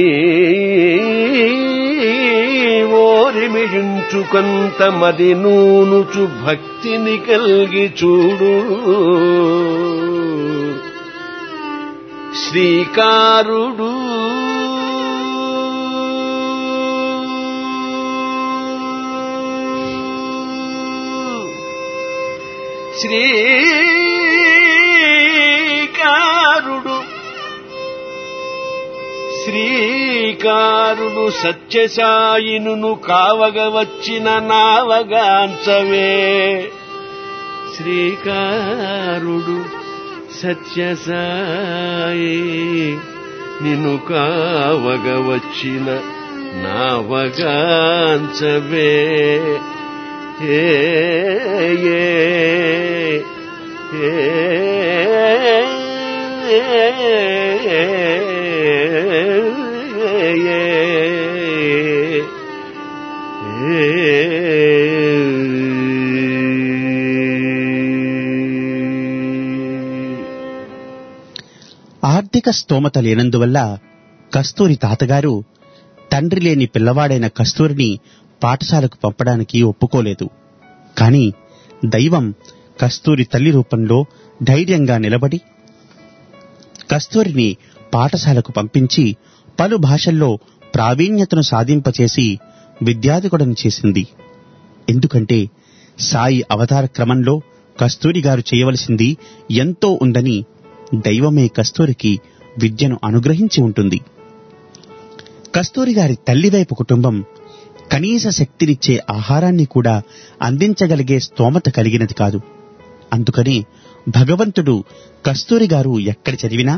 H: ఓరిమియించుకంత మది నూనుచు భక్తిని కలిగి చూడు శ్రీకారుడు శ్రీకారుడు శ్రీకారుడు సత్యసాయిను కావగ వచ్చిన నావగాంచవే శ్రీకారుడు సత్యసాయి నిన్ను కావగ వచ్చిన నావగాంచవే ఏ ఏ ఏ
E: ఆర్థిక స్తోమత లేనందువల్ల కస్తూరి తాతగారు తండ్రి లేని పిల్లవాడైన కస్తూరిని పాఠశాలకు పంపడానికి ఒప్పుకోలేదు కాని దైవం కస్తూరి తల్లి రూపంలో ధైర్యంగా నిలబడి కస్తూరిని పాఠశాలకు పంపించి పలు భాషల్లో ప్రావీణ్యతను సాధింపచేసి విద్యాధికుడను చేసింది ఎందుకంటే సాయి అవతార క్రమంలో కస్తూరి గారు చేయవలసింది ఎంతో ఉందని దైవమే కస్తూరికి విద్యను అనుగ్రహించి ఉంటుంది కస్తూరి గారి తల్లివైపు కుటుంబం కనీస శక్తినిచ్చే ఆహారాన్ని కూడా అందించగలిగే స్తోమత కలిగినది కాదు అందుకని భగవంతుడు కస్తూరి గారు ఎక్కడ చదివినా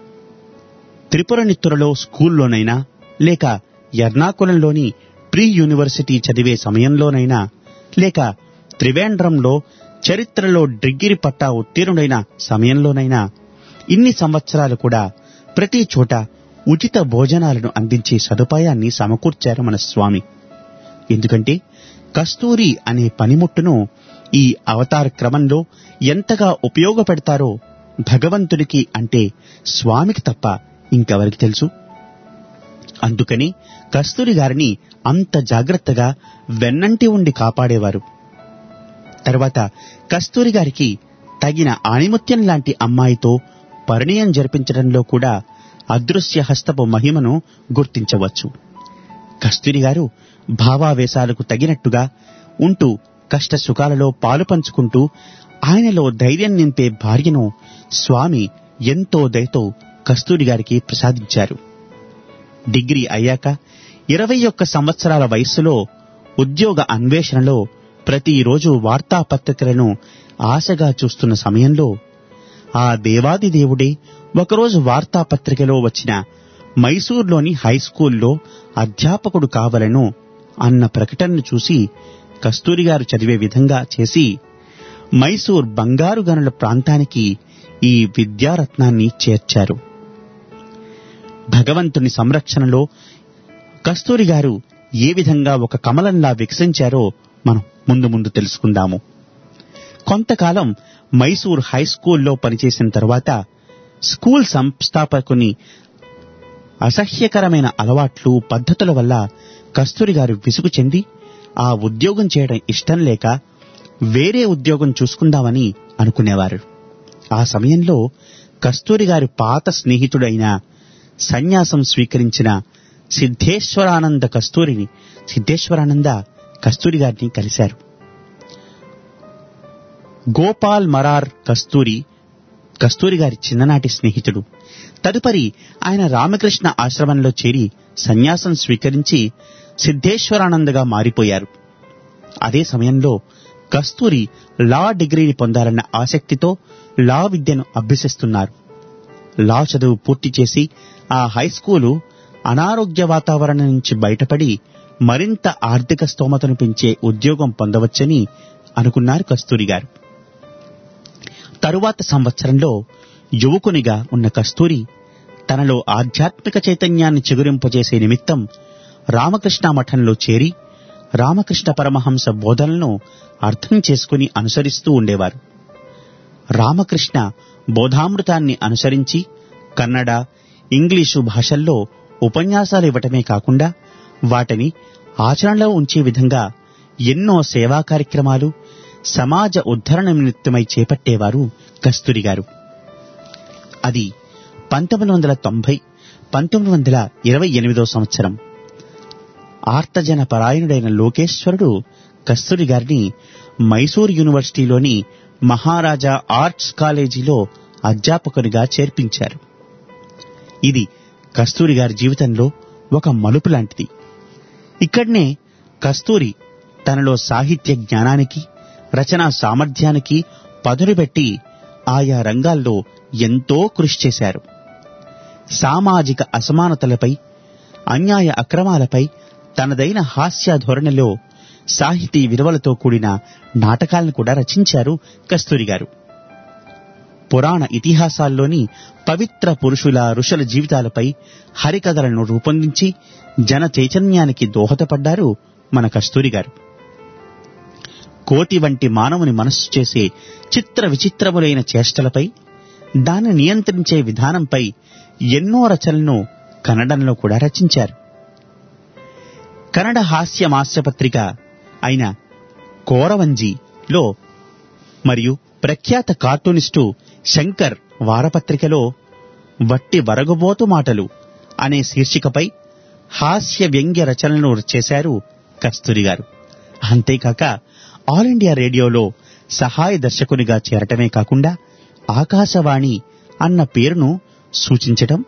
E: త్రిపుర నిత్తురలో స్కూల్లోనైనా లేక ఎర్నాకులంలోని ప్రీ యూనివర్సిటీ చదివే సమయంలోనైనా లేక త్రివేంద్రంలో చరిత్రలో డిగ్రీ పట్టా ఉత్తీర్ణుడైన సమయంలోనైనా ఇన్ని సంవత్సరాలు కూడా ప్రతి చోట ఉచిత భోజనాలను అందించే సదుపాయాన్ని సమకూర్చారు మన స్వామి ఎందుకంటే కస్తూరి అనే పనిముట్టును ఈ అవతార క్రమంలో ఎంతగా ఉపయోగపెడతారో భగవంతుడికి అంటే స్వామికి తప్ప ఇంకెవరికి తెలుసు అందుకని కస్తూరి గారిని అంత జాగ్రత్తగా వెన్నంటి ఉండి కాపాడేవారు తర్వాత కస్తూరి గారికి తగిన ఆణిముత్యం లాంటి అమ్మాయితో పరిణయం జరిపించడంలో కూడా అదృశ్య హస్తపు మహిమను గుర్తించవచ్చు కస్తూరి గారు భావావేశాలకు తగినట్టుగా ఉంటూ కష్ట సుఖాలలో పాలు పంచుకుంటూ ఆయనలో ధైర్యం నింపే భార్యను స్వామి ఎంతో దయతో కస్తూరి గారికి ప్రసాదించారు డిగ్రీ అయ్యాక ఇరవై ఒక్క సంవత్సరాల వయస్సులో ఉద్యోగ అన్వేషణలో ప్రతిరోజు వార్తాపత్రికలను ఆశగా చూస్తున్న సమయంలో ఆ దేవాది దేవుడే ఒకరోజు వార్తాపత్రికలో వచ్చిన మైసూర్లోని హైస్కూల్లో అధ్యాపకుడు కావలను అన్న ప్రకటనను చూసి కస్తూరి గారు చదివే విధంగా చేసి మైసూర్ బంగారు గనుల ప్రాంతానికి ఈ విద్యారత్నాన్ని చేర్చారు భగవంతుని సంరక్షణలో కస్తూరి గారు ఏ విధంగా ఒక కమలంలా వికసించారో మనం ముందు ముందు తెలుసుకుందాము కొంతకాలం మైసూర్ హై స్కూల్లో పనిచేసిన తర్వాత స్కూల్ సంస్థాపకుని అసహ్యకరమైన అలవాట్లు పద్ధతుల వల్ల కస్తూరి గారు విసుగు చెంది ఆ ఉద్యోగం చేయడం ఇష్టం లేక వేరే ఉద్యోగం చూసుకుందామని అనుకునేవారు ఆ సమయంలో కస్తూరి గారి పాత స్నేహితుడైన సన్యాసం స్వీకరించిన సిద్ధేశ్వరానంద కస్తూరిని సిద్ధేశ్వరానంద కస్తూరి గారిని కలిశారు గోపాల్ మరార్ కస్తూరి కస్తూరి గారి చిన్ననాటి స్నేహితుడు తదుపరి ఆయన రామకృష్ణ ఆశ్రమంలో చేరి సన్యాసం స్వీకరించి సిద్ధేశ్వరానందగా మారిపోయారు అదే సమయంలో కస్తూరి లా డిగ్రీని పొందాలన్న ఆసక్తితో లా విద్యను అభ్యసిస్తున్నారు లా చదువు పూర్తి చేసి ఆ హై స్కూలు అనారోగ్య వాతావరణం నుంచి బయటపడి మరింత ఆర్థిక స్తోమతను పెంచే ఉద్యోగం పొందవచ్చని అనుకున్నారు కస్తూరి గారు తరువాత సంవత్సరంలో యువకునిగా ఉన్న కస్తూరి తనలో ఆధ్యాత్మిక చైతన్యాన్ని చిగురింపజేసే నిమిత్తం రామకృష్ణ మఠంలో చేరి రామకృష్ణ పరమహంస బోధనలను అర్థం చేసుకుని అనుసరిస్తూ ఉండేవారు రామకృష్ణ బోధామృతాన్ని అనుసరించి కన్నడ ఇంగ్లీషు భాషల్లో ఉపన్యాసాలు ఇవ్వటమే కాకుండా వాటిని ఆచరణలో ఉంచే విధంగా ఎన్నో సేవా కార్యక్రమాలు సమాజ ఉద్ధరణ నిమిత్తమై చేపట్టేవారు కస్తూరి గారు అది పంతొమ్మిది వందల తొంభై పంతొమ్మిది వందల ఇరవై ఎనిమిదో సంవత్సరం ఆర్తజన పరాయణుడైన లోకేశ్వరుడు కస్తూరి గారిని మైసూర్ యూనివర్సిటీలోని మహారాజా ఆర్ట్స్ కాలేజీలో అధ్యాపకునిగా చేర్పించారు ఇది కస్తూరి గారి జీవితంలో ఒక మలుపు లాంటిది ఇక్కడనే కస్తూరి తనలో సాహిత్య జ్ఞానానికి రచనా సామర్థ్యానికి పదునుపెట్టి ఆయా రంగాల్లో ఎంతో కృషి చేశారు సామాజిక అసమానతలపై అన్యాయ అక్రమాలపై తనదైన హాస్య ధోరణిలో సాహితీ విలువలతో కూడిన నాటకాలను కూడా రచించారు కస్తూరి గారు పురాణ ఇతిహాసాల్లోని పవిత్ర పురుషుల ఋషుల జీవితాలపై హరికథలను రూపొందించి జన చైతన్యానికి దోహదపడ్డారు మన కస్తూరి గారు కోటి వంటి మానవుని మనస్సు చేసే చిత్ర విచిత్రములైన చేష్టలపై దాన్ని నియంత్రించే విధానంపై ఎన్నో రచనలను కన్నడంలో కూడా రచించారు కన్నడ హాస్య మాస్యపత్రిక అయిన కోరవంజిలో మరియు ప్రఖ్యాత కార్టూనిస్టు శంకర్ వారపత్రికలో వట్టి వరగబోతు మాటలు అనే శీర్షికపై హాస్య వ్యంగ్య రచనలను చేశారు కస్తూరి గారు అంతేకాక ఆల్ ఇండియా రేడియోలో సహాయ దర్శకునిగా చేరటమే కాకుండా ఆకాశవాణి అన్న పేరును సూచించటం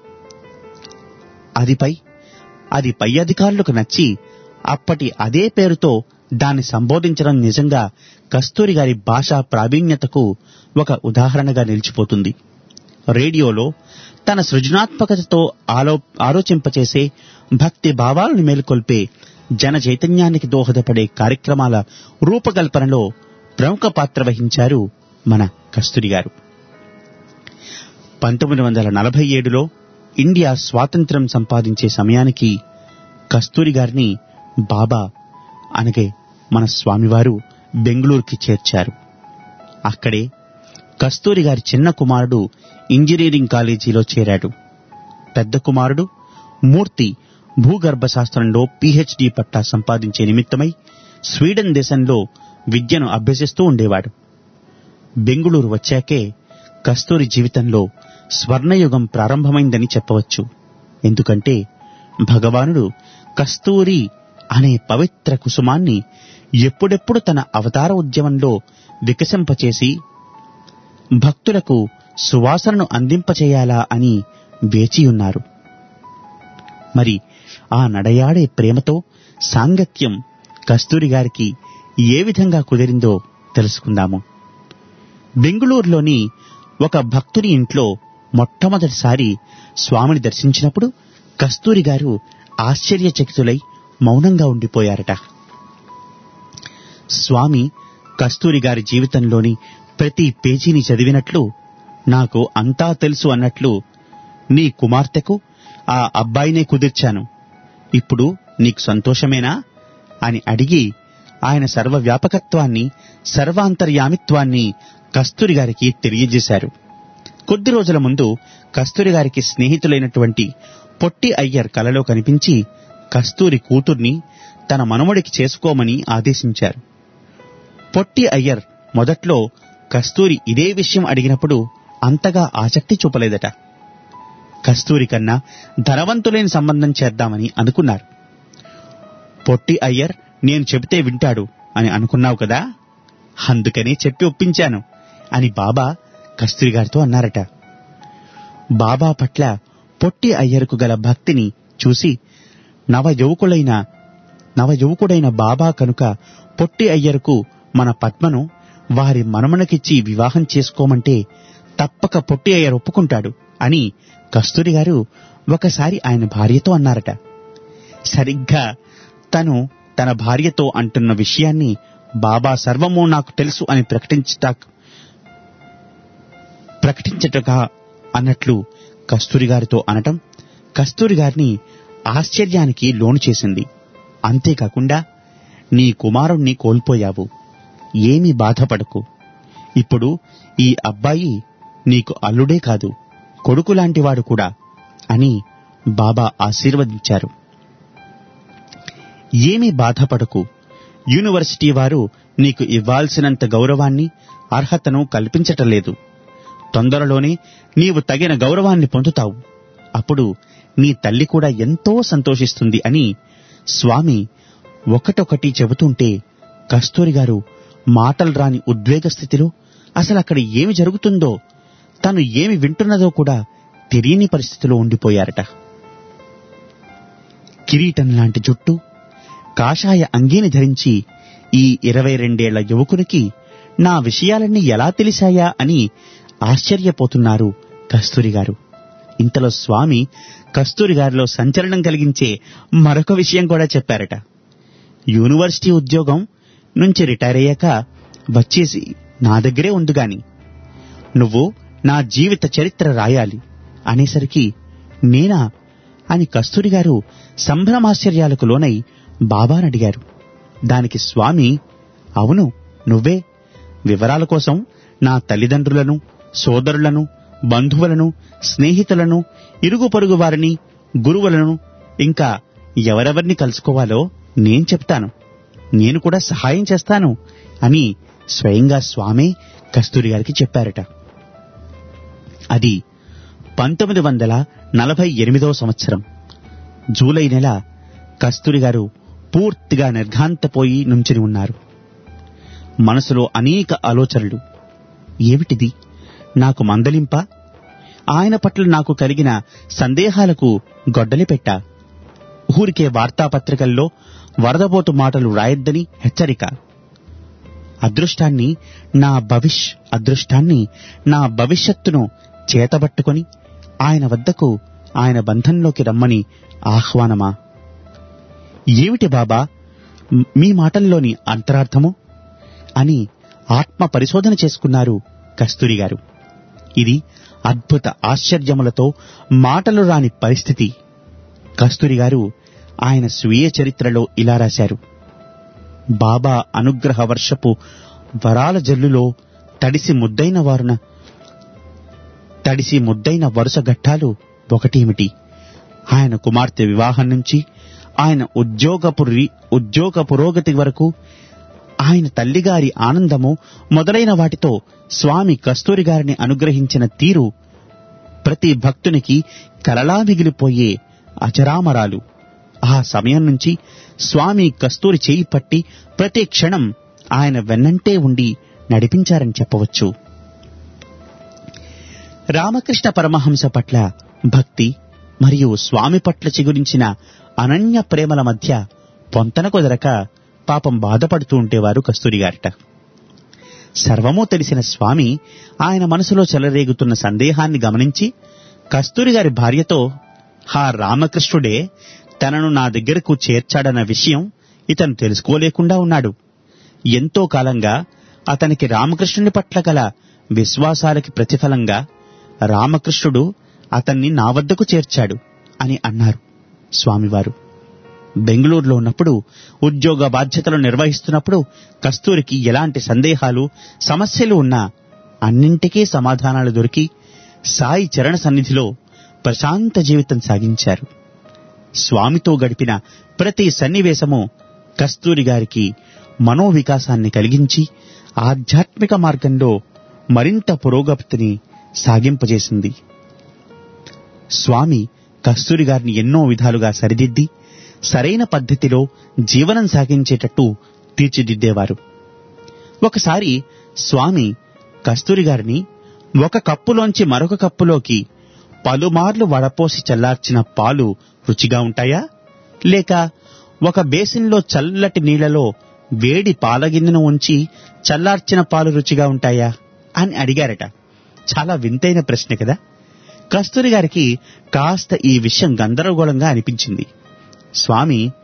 E: అదిపై అది పై అధికారులకు నచ్చి అప్పటి అదే పేరుతో దాన్ని సంబోధించడం నిజంగా కస్తూరి గారి భాషా ప్రావీణ్యతకు ఒక ఉదాహరణగా నిలిచిపోతుంది రేడియోలో తన సృజనాత్మకతతో ఆలో ఆలోచింపచేసే భక్తి భావాలను మేలుకొల్పే జన చైతన్యానికి దోహదపడే కార్యక్రమాల రూపకల్పనలో ప్రముఖ పాత్ర వహించారు మన కస్తూరి గారు పంతొమ్మిది వందల నలభై ఏడులో ఇండియా స్వాతంత్ర్యం సంపాదించే సమయానికి కస్తూరి గారిని బాబా అనగే మన స్వామివారు బెంగళూరుకి చేర్చారు అక్కడే కస్తూరి గారి చిన్న కుమారుడు ఇంజనీరింగ్ కాలేజీలో చేరాడు పెద్ద కుమారుడు మూర్తి భూగర్భ శాస్త్రంలో పీహెచ్డీ పట్టా సంపాదించే నిమిత్తమై స్వీడన్ దేశంలో విద్యను అభ్యసిస్తూ ఉండేవాడు బెంగుళూరు వచ్చాకే కస్తూరి జీవితంలో స్వర్ణయుగం ప్రారంభమైందని చెప్పవచ్చు ఎందుకంటే భగవానుడు కస్తూరి అనే పవిత్ర కుసుమాన్ని ఎప్పుడెప్పుడు తన అవతార ఉద్యమంలో వికసింపచేసి భక్తులకు సువాసనను అందింపచేయాలా అని వేచియున్నారు మరి ఆ నడయాడే ప్రేమతో సాంగత్యం కస్తూరి గారికి ఏ విధంగా కుదిరిందో తెలుసుకుందాము బెంగుళూరులోని ఒక భక్తుని ఇంట్లో మొట్టమొదటిసారి స్వామిని దర్శించినప్పుడు కస్తూరి గారు ఆశ్చర్యచకితులై మౌనంగా ఉండిపోయారట స్వామి కస్తూరి గారి జీవితంలోని ప్రతి పేజీని చదివినట్లు నాకు అంతా తెలుసు అన్నట్లు నీ కుమార్తెకు ఆ అబ్బాయినే కుదిర్చాను ఇప్పుడు నీకు సంతోషమేనా అని అడిగి ఆయన సర్వవ్యాపకత్వాన్ని సర్వాంతర్యామిత్వాన్ని కస్తూరి గారికి తెలియజేశారు కొద్ది రోజుల ముందు కస్తూరి గారికి స్నేహితులైనటువంటి పొట్టి అయ్యర్ కలలో కనిపించి కస్తూరి కూతుర్ని తన మనముడికి చేసుకోమని ఆదేశించారు పొట్టి అయ్యర్ మొదట్లో కస్తూరి ఇదే విషయం అడిగినప్పుడు అంతగా ఆసక్తి చూపలేదట కస్తూరి కన్నా ధనవంతులైన సంబంధం చేద్దామని అనుకున్నారు పొట్టి అయ్యర్ నేను చెబితే వింటాడు అని అనుకున్నావు కదా అందుకనే చెప్పి ఒప్పించాను అని బాబా కస్తూరి గారితో అన్నారట బాబా పట్ల పొట్టి అయ్యర్కు గల భక్తిని చూసి నవ యువకులైన నవ యువకుడైన బాబా కనుక పొట్టి అయ్యర్కు మన పద్మను వారి మనమనకిచ్చి వివాహం చేసుకోమంటే తప్పక పొట్టి అయ్యర్ ఒప్పుకుంటాడు అని కస్తూరి గారు ఒకసారి ఆయన భార్యతో అన్నారట సరిగ్గా తను తన భార్యతో అంటున్న విషయాన్ని బాబా సర్వము నాకు తెలుసు అని ప్రకటించట ప్రకటించటగా అన్నట్లు కస్తూరి గారితో అనటం కస్తూరి గారిని ఆశ్చర్యానికి లోను చేసింది అంతేకాకుండా నీ కుమారుణ్ణి కోల్పోయావు ఏమీ బాధపడకు ఇప్పుడు ఈ అబ్బాయి నీకు అల్లుడే కాదు కొడుకు లాంటివాడు కూడా అని బాబా ఆశీర్వదించారు ఏమీ బాధపడకు యూనివర్సిటీ వారు నీకు ఇవ్వాల్సినంత గౌరవాన్ని అర్హతను కల్పించటలేదు తొందరలోనే నీవు తగిన గౌరవాన్ని పొందుతావు అప్పుడు నీ తల్లి కూడా ఎంతో సంతోషిస్తుంది అని స్వామి ఒకటొకటి చెబుతుంటే కస్తూరి గారు మాటలు రాని ఉద్వేగ స్థితిలో అసలు అక్కడ ఏమి జరుగుతుందో తను ఏమి వింటున్నదో కూడా తెలియని పరిస్థితిలో ఉండిపోయారట కిరీటం లాంటి జుట్టు కాషాయ అంగీని ధరించి ఈ ఇరవై రెండేళ్ల యువకునికి నా విషయాలన్నీ ఎలా తెలిసాయా అని ఆశ్చర్యపోతున్నారు కస్తూరి గారు ఇంతలో స్వామి కస్తూరి గారిలో సంచలనం కలిగించే మరొక విషయం కూడా చెప్పారట యూనివర్సిటీ ఉద్యోగం నుంచి రిటైర్ అయ్యాక వచ్చేసి నా దగ్గరే ఉంది గాని నువ్వు నా జీవిత చరిత్ర రాయాలి అనేసరికి నేనా అని కస్తూరి గారు సంభ్రమాశ్చర్యాలకు లోనై బాబాని అడిగారు దానికి స్వామి అవును నువ్వే వివరాల కోసం నా తల్లిదండ్రులను సోదరులను బంధువులను స్నేహితులను ఇరుగు పొరుగు వారిని గురువులను ఇంకా ఎవరెవరిని కలుసుకోవాలో నేను చెప్తాను నేను కూడా సహాయం చేస్తాను అని స్వయంగా స్వామే కస్తూరి గారికి చెప్పారట అది పంతొమ్మిది వందల నలభై ఎనిమిదవ సంవత్సరం జూలై నెల కస్తూరి గారు పూర్తిగా నిర్ఘాంతపోయి నుంచుని ఉన్నారు మనసులో అనేక ఆలోచనలు ఏమిటిది నాకు మందలింప ఆయన పట్ల నాకు కలిగిన సందేహాలకు గొడ్డలి పెట్టా ఊరికే వార్తాపత్రికల్లో వరదబోటు మాటలు రాయొద్దని హెచ్చరిక అదృష్టాన్ని నా భవిష్ అదృష్టాన్ని నా భవిష్యత్తును చేతబట్టుకొని ఆయన వద్దకు ఆయన బంధంలోకి రమ్మని ఆహ్వానమా ఏమిటి బాబా మ్- మీ మాటల్లోని అంతరార్థము అని ఆత్మ పరిశోధన చేసుకున్నారు కస్తూరి గారు ఇది అద్భుత ఆశ్చర్యములతో మాటలు రాని పరిస్థితి కస్తూరి గారు ఆయన స్వీయ చరిత్రలో ఇలా రాశారు బాబా అనుగ్రహ వర్షపు వరాల జల్లులో తడిసి ముద్దైన వారున తడిసి ముద్దైన వరుస ఘట్టాలు ఒకటేమిటి ఆయన కుమార్తె వివాహం నుంచి ఆయన ఉద్యోగపు రి- ఉద్యోగ పురోగతి వరకు ఆయన తల్లిగారి ఆనందము మొదలైన వాటితో స్వామి కస్తూరి గారిని అనుగ్రహించిన తీరు ప్రతి భక్తునికి కలలా మిగిలిపోయే అచరామరాలు ఆ సమయం నుంచి స్వామి కస్తూరి చేయి పట్టి ప్రతి క్షణం ఆయన వెన్నంటే ఉండి నడిపించారని చెప్పవచ్చు రామకృష్ణ పరమహంస పట్ల భక్తి మరియు స్వామి పట్ల చిగురించిన అనన్య ప్రేమల మధ్య పొంతన కుదరక పాపం బాధపడుతూ ఉండేవారు కస్తూరి గారట సర్వమూ తెలిసిన స్వామి ఆయన మనసులో చెలరేగుతున్న సందేహాన్ని గమనించి కస్తూరి గారి భార్యతో హా రామకృష్ణుడే తనను నా దగ్గరకు చేర్చాడన్న విషయం ఇతను తెలుసుకోలేకుండా ఉన్నాడు ఎంతో కాలంగా అతనికి రామకృష్ణుని పట్ల గల విశ్వాసాలకి ప్రతిఫలంగా రామకృష్ణుడు అతన్ని నా వద్దకు చేర్చాడు అని అన్నారు స్వామివారు బెంగళూరులో ఉన్నప్పుడు ఉద్యోగ బాధ్యతలు నిర్వహిస్తున్నప్పుడు కస్తూరికి ఎలాంటి సందేహాలు సమస్యలు ఉన్నా అన్నింటికీ సమాధానాలు దొరికి సాయి చరణ సన్నిధిలో ప్రశాంత జీవితం సాగించారు స్వామితో గడిపిన ప్రతి సన్నివేశము కస్తూరి గారికి మనోవికాసాన్ని కలిగించి ఆధ్యాత్మిక మార్గంలో మరింత పురోగతిని సాగింపజేసింది స్వామి కస్తూరి గారిని ఎన్నో విధాలుగా సరిదిద్ది సరైన పద్ధతిలో జీవనం సాగించేటట్టు తీర్చిదిద్దేవారు ఒకసారి స్వామి కస్తూరి గారిని ఒక కప్పులోంచి మరొక కప్పులోకి పలుమార్లు వడపోసి చల్లార్చిన పాలు రుచిగా ఉంటాయా లేక ఒక బేసిన్లో చల్లటి నీళ్లలో వేడి పాలగిన్నెను ఉంచి చల్లార్చిన పాలు రుచిగా ఉంటాయా అని అడిగారట చాలా వింతైన ప్రశ్న కదా కస్తూరి గారికి కాస్త ఈ విషయం గందరగోళంగా అనిపించింది స్వామి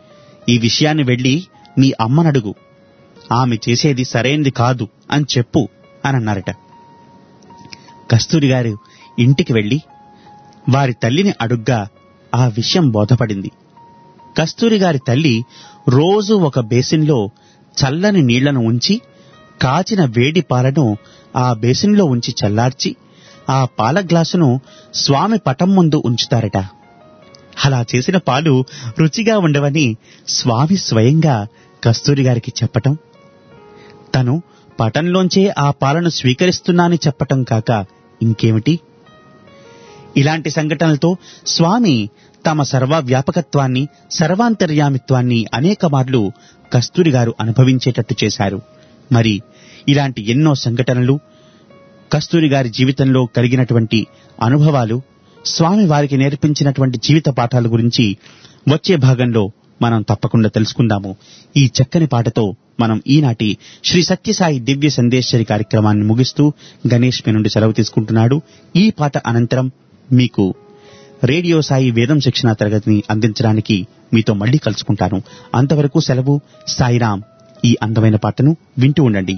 E: ఈ విషయాన్ని వెళ్లి మీ అమ్మనడుగు ఆమె చేసేది సరైనది కాదు అని చెప్పు అని అన్నారట కస్తూరి గారు ఇంటికి వెళ్లి వారి తల్లిని అడుగ్గా ఆ విషయం బోధపడింది కస్తూరి గారి తల్లి రోజు ఒక బేసిన్లో చల్లని నీళ్లను ఉంచి కాచిన వేడి పాలను ఆ బేసిన్లో ఉంచి చల్లార్చి ఆ పాల గ్లాసును స్వామి పటం ముందు ఉంచుతారట అలా చేసిన పాలు రుచిగా ఉండవని స్వామి స్వయంగా కస్తూరి గారికి చెప్పటం తను పటంలోంచే ఆ పాలను స్వీకరిస్తున్నానని చెప్పటం కాక ఇంకేమిటి ఇలాంటి సంఘటనలతో స్వామి తమ సర్వవ్యాపకత్వాన్ని సర్వాంతర్యామిత్వాన్ని అనేక మార్లు కస్తూరి గారు అనుభవించేటట్టు చేశారు మరి ఇలాంటి ఎన్నో సంఘటనలు కస్తూరి గారి జీవితంలో కలిగినటువంటి అనుభవాలు స్వామి వారికి నేర్పించినటువంటి జీవిత పాఠాల గురించి వచ్చే భాగంలో మనం తప్పకుండా తెలుసుకుందాము ఈ చక్కని పాటతో మనం ఈనాటి శ్రీ సత్యసాయి దివ్య సందేశ్వరి కార్యక్రమాన్ని ముగిస్తూ గణేష్ మీ నుండి సెలవు తీసుకుంటున్నాడు ఈ పాట అనంతరం మీకు రేడియో సాయి వేదం శిక్షణ తరగతిని అందించడానికి మీతో మళ్ళీ కలుసుకుంటాను అంతవరకు సెలవు సాయిరాం ఈ అందమైన పాటను వింటూ ఉండండి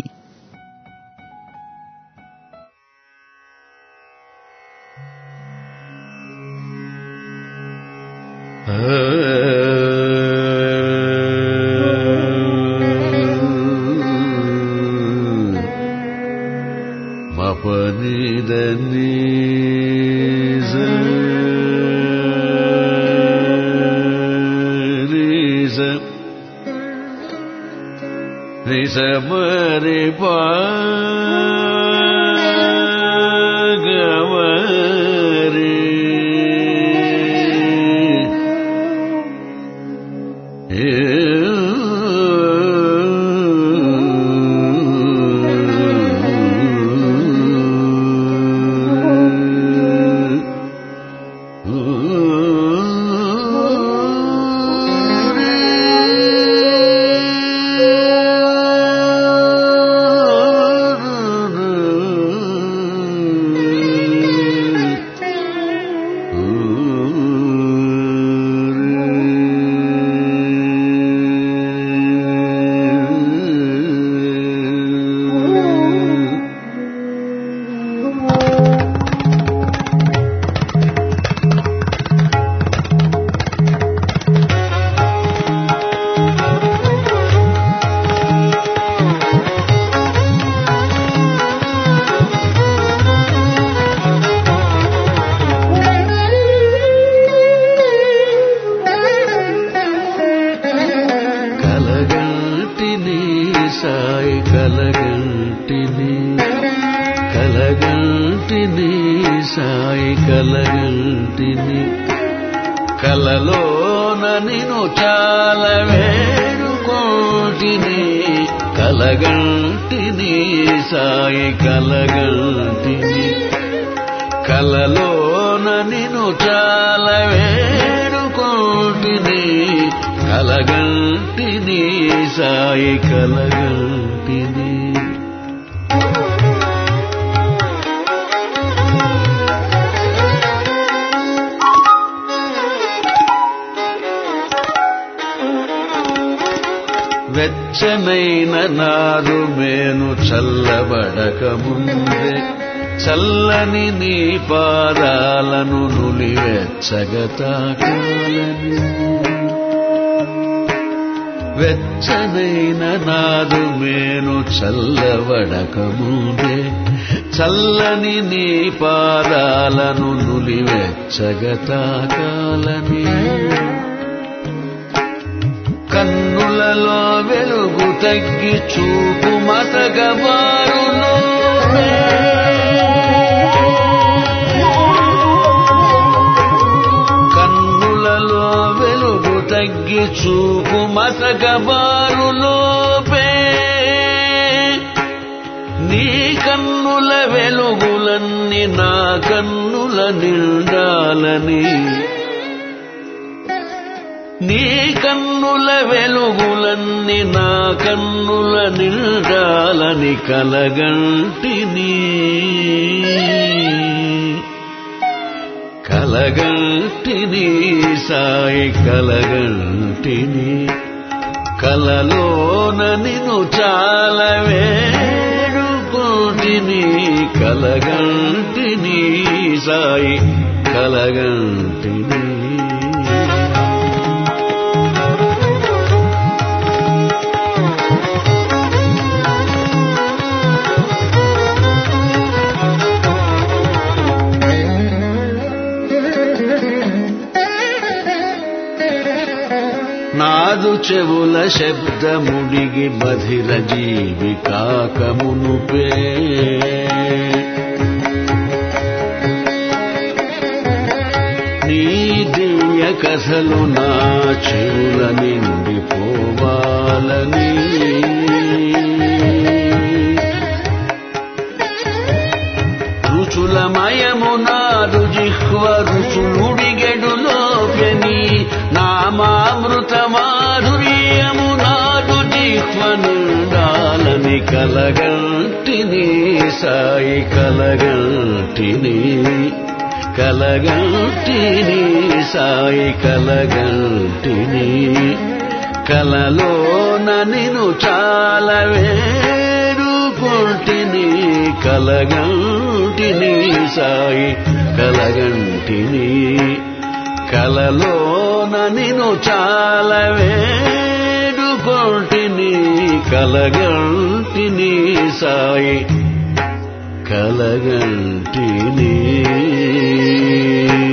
H: మపనిదని రిస మరి పాగవరి కలగంటిని సాయి కలగంటిని కలగంటిని సాయి కలగంటిని కలలోన నిను చాలా వేడుకోటిని కలగంటిని సాయి కలగంటిని కలలోన నిను చాలా వేడుకోటిని కలగంటిని సాయి కలగంటిని వెచ్చనైన నారు మేను చల్లబడక ముందే చల్లని నీ పాదాలను నులివెచ్చగతాకాలని వెచ్చనైన నాదు మేను చల్లబడక ముందే చల్లని నీ పాదాలను నులివెచ్చగతాకాలని కన్నులలో వెలుగు తగ్గి చూపు మతగబారులో కన్నులలో వెలుగు తగ్గి చూపు మతగబారులోపే నీ కన్నుల వెలుగులన్నీ నా కన్నుల నిండాలని నీ కన్నుల వెలుగులన్నీ నా కన్నుల నిండాలని కలగంటిని కలగంటిని సాయి కలగంటిని కలలోన నిను చాలా వేడుకుంటిని కలగంటిని సాయి కలగంటిని నాదు చెవుల శబ్దముడిగి బధిర జీవి కాకమునుపే నీ దివ్య కథలు నా చెవుల నిండిపోవాలని రుచులమయము నాదు జిహ్వ రుచులుడిగెడులోపెని నామామృత మాధుర్యము నాదు జిహ్వ నిండాలని కలగంటిని సాయి కలగంటిని కలగంటిని సాయి కలగంటిని కలలోన నిను చాలా వేడుకుంటిని కలగంటిని సాయి కలగంటిని కలలోన నిను చాలా వేడుకుంటిని కలగంటిని సాయి కలగంటిని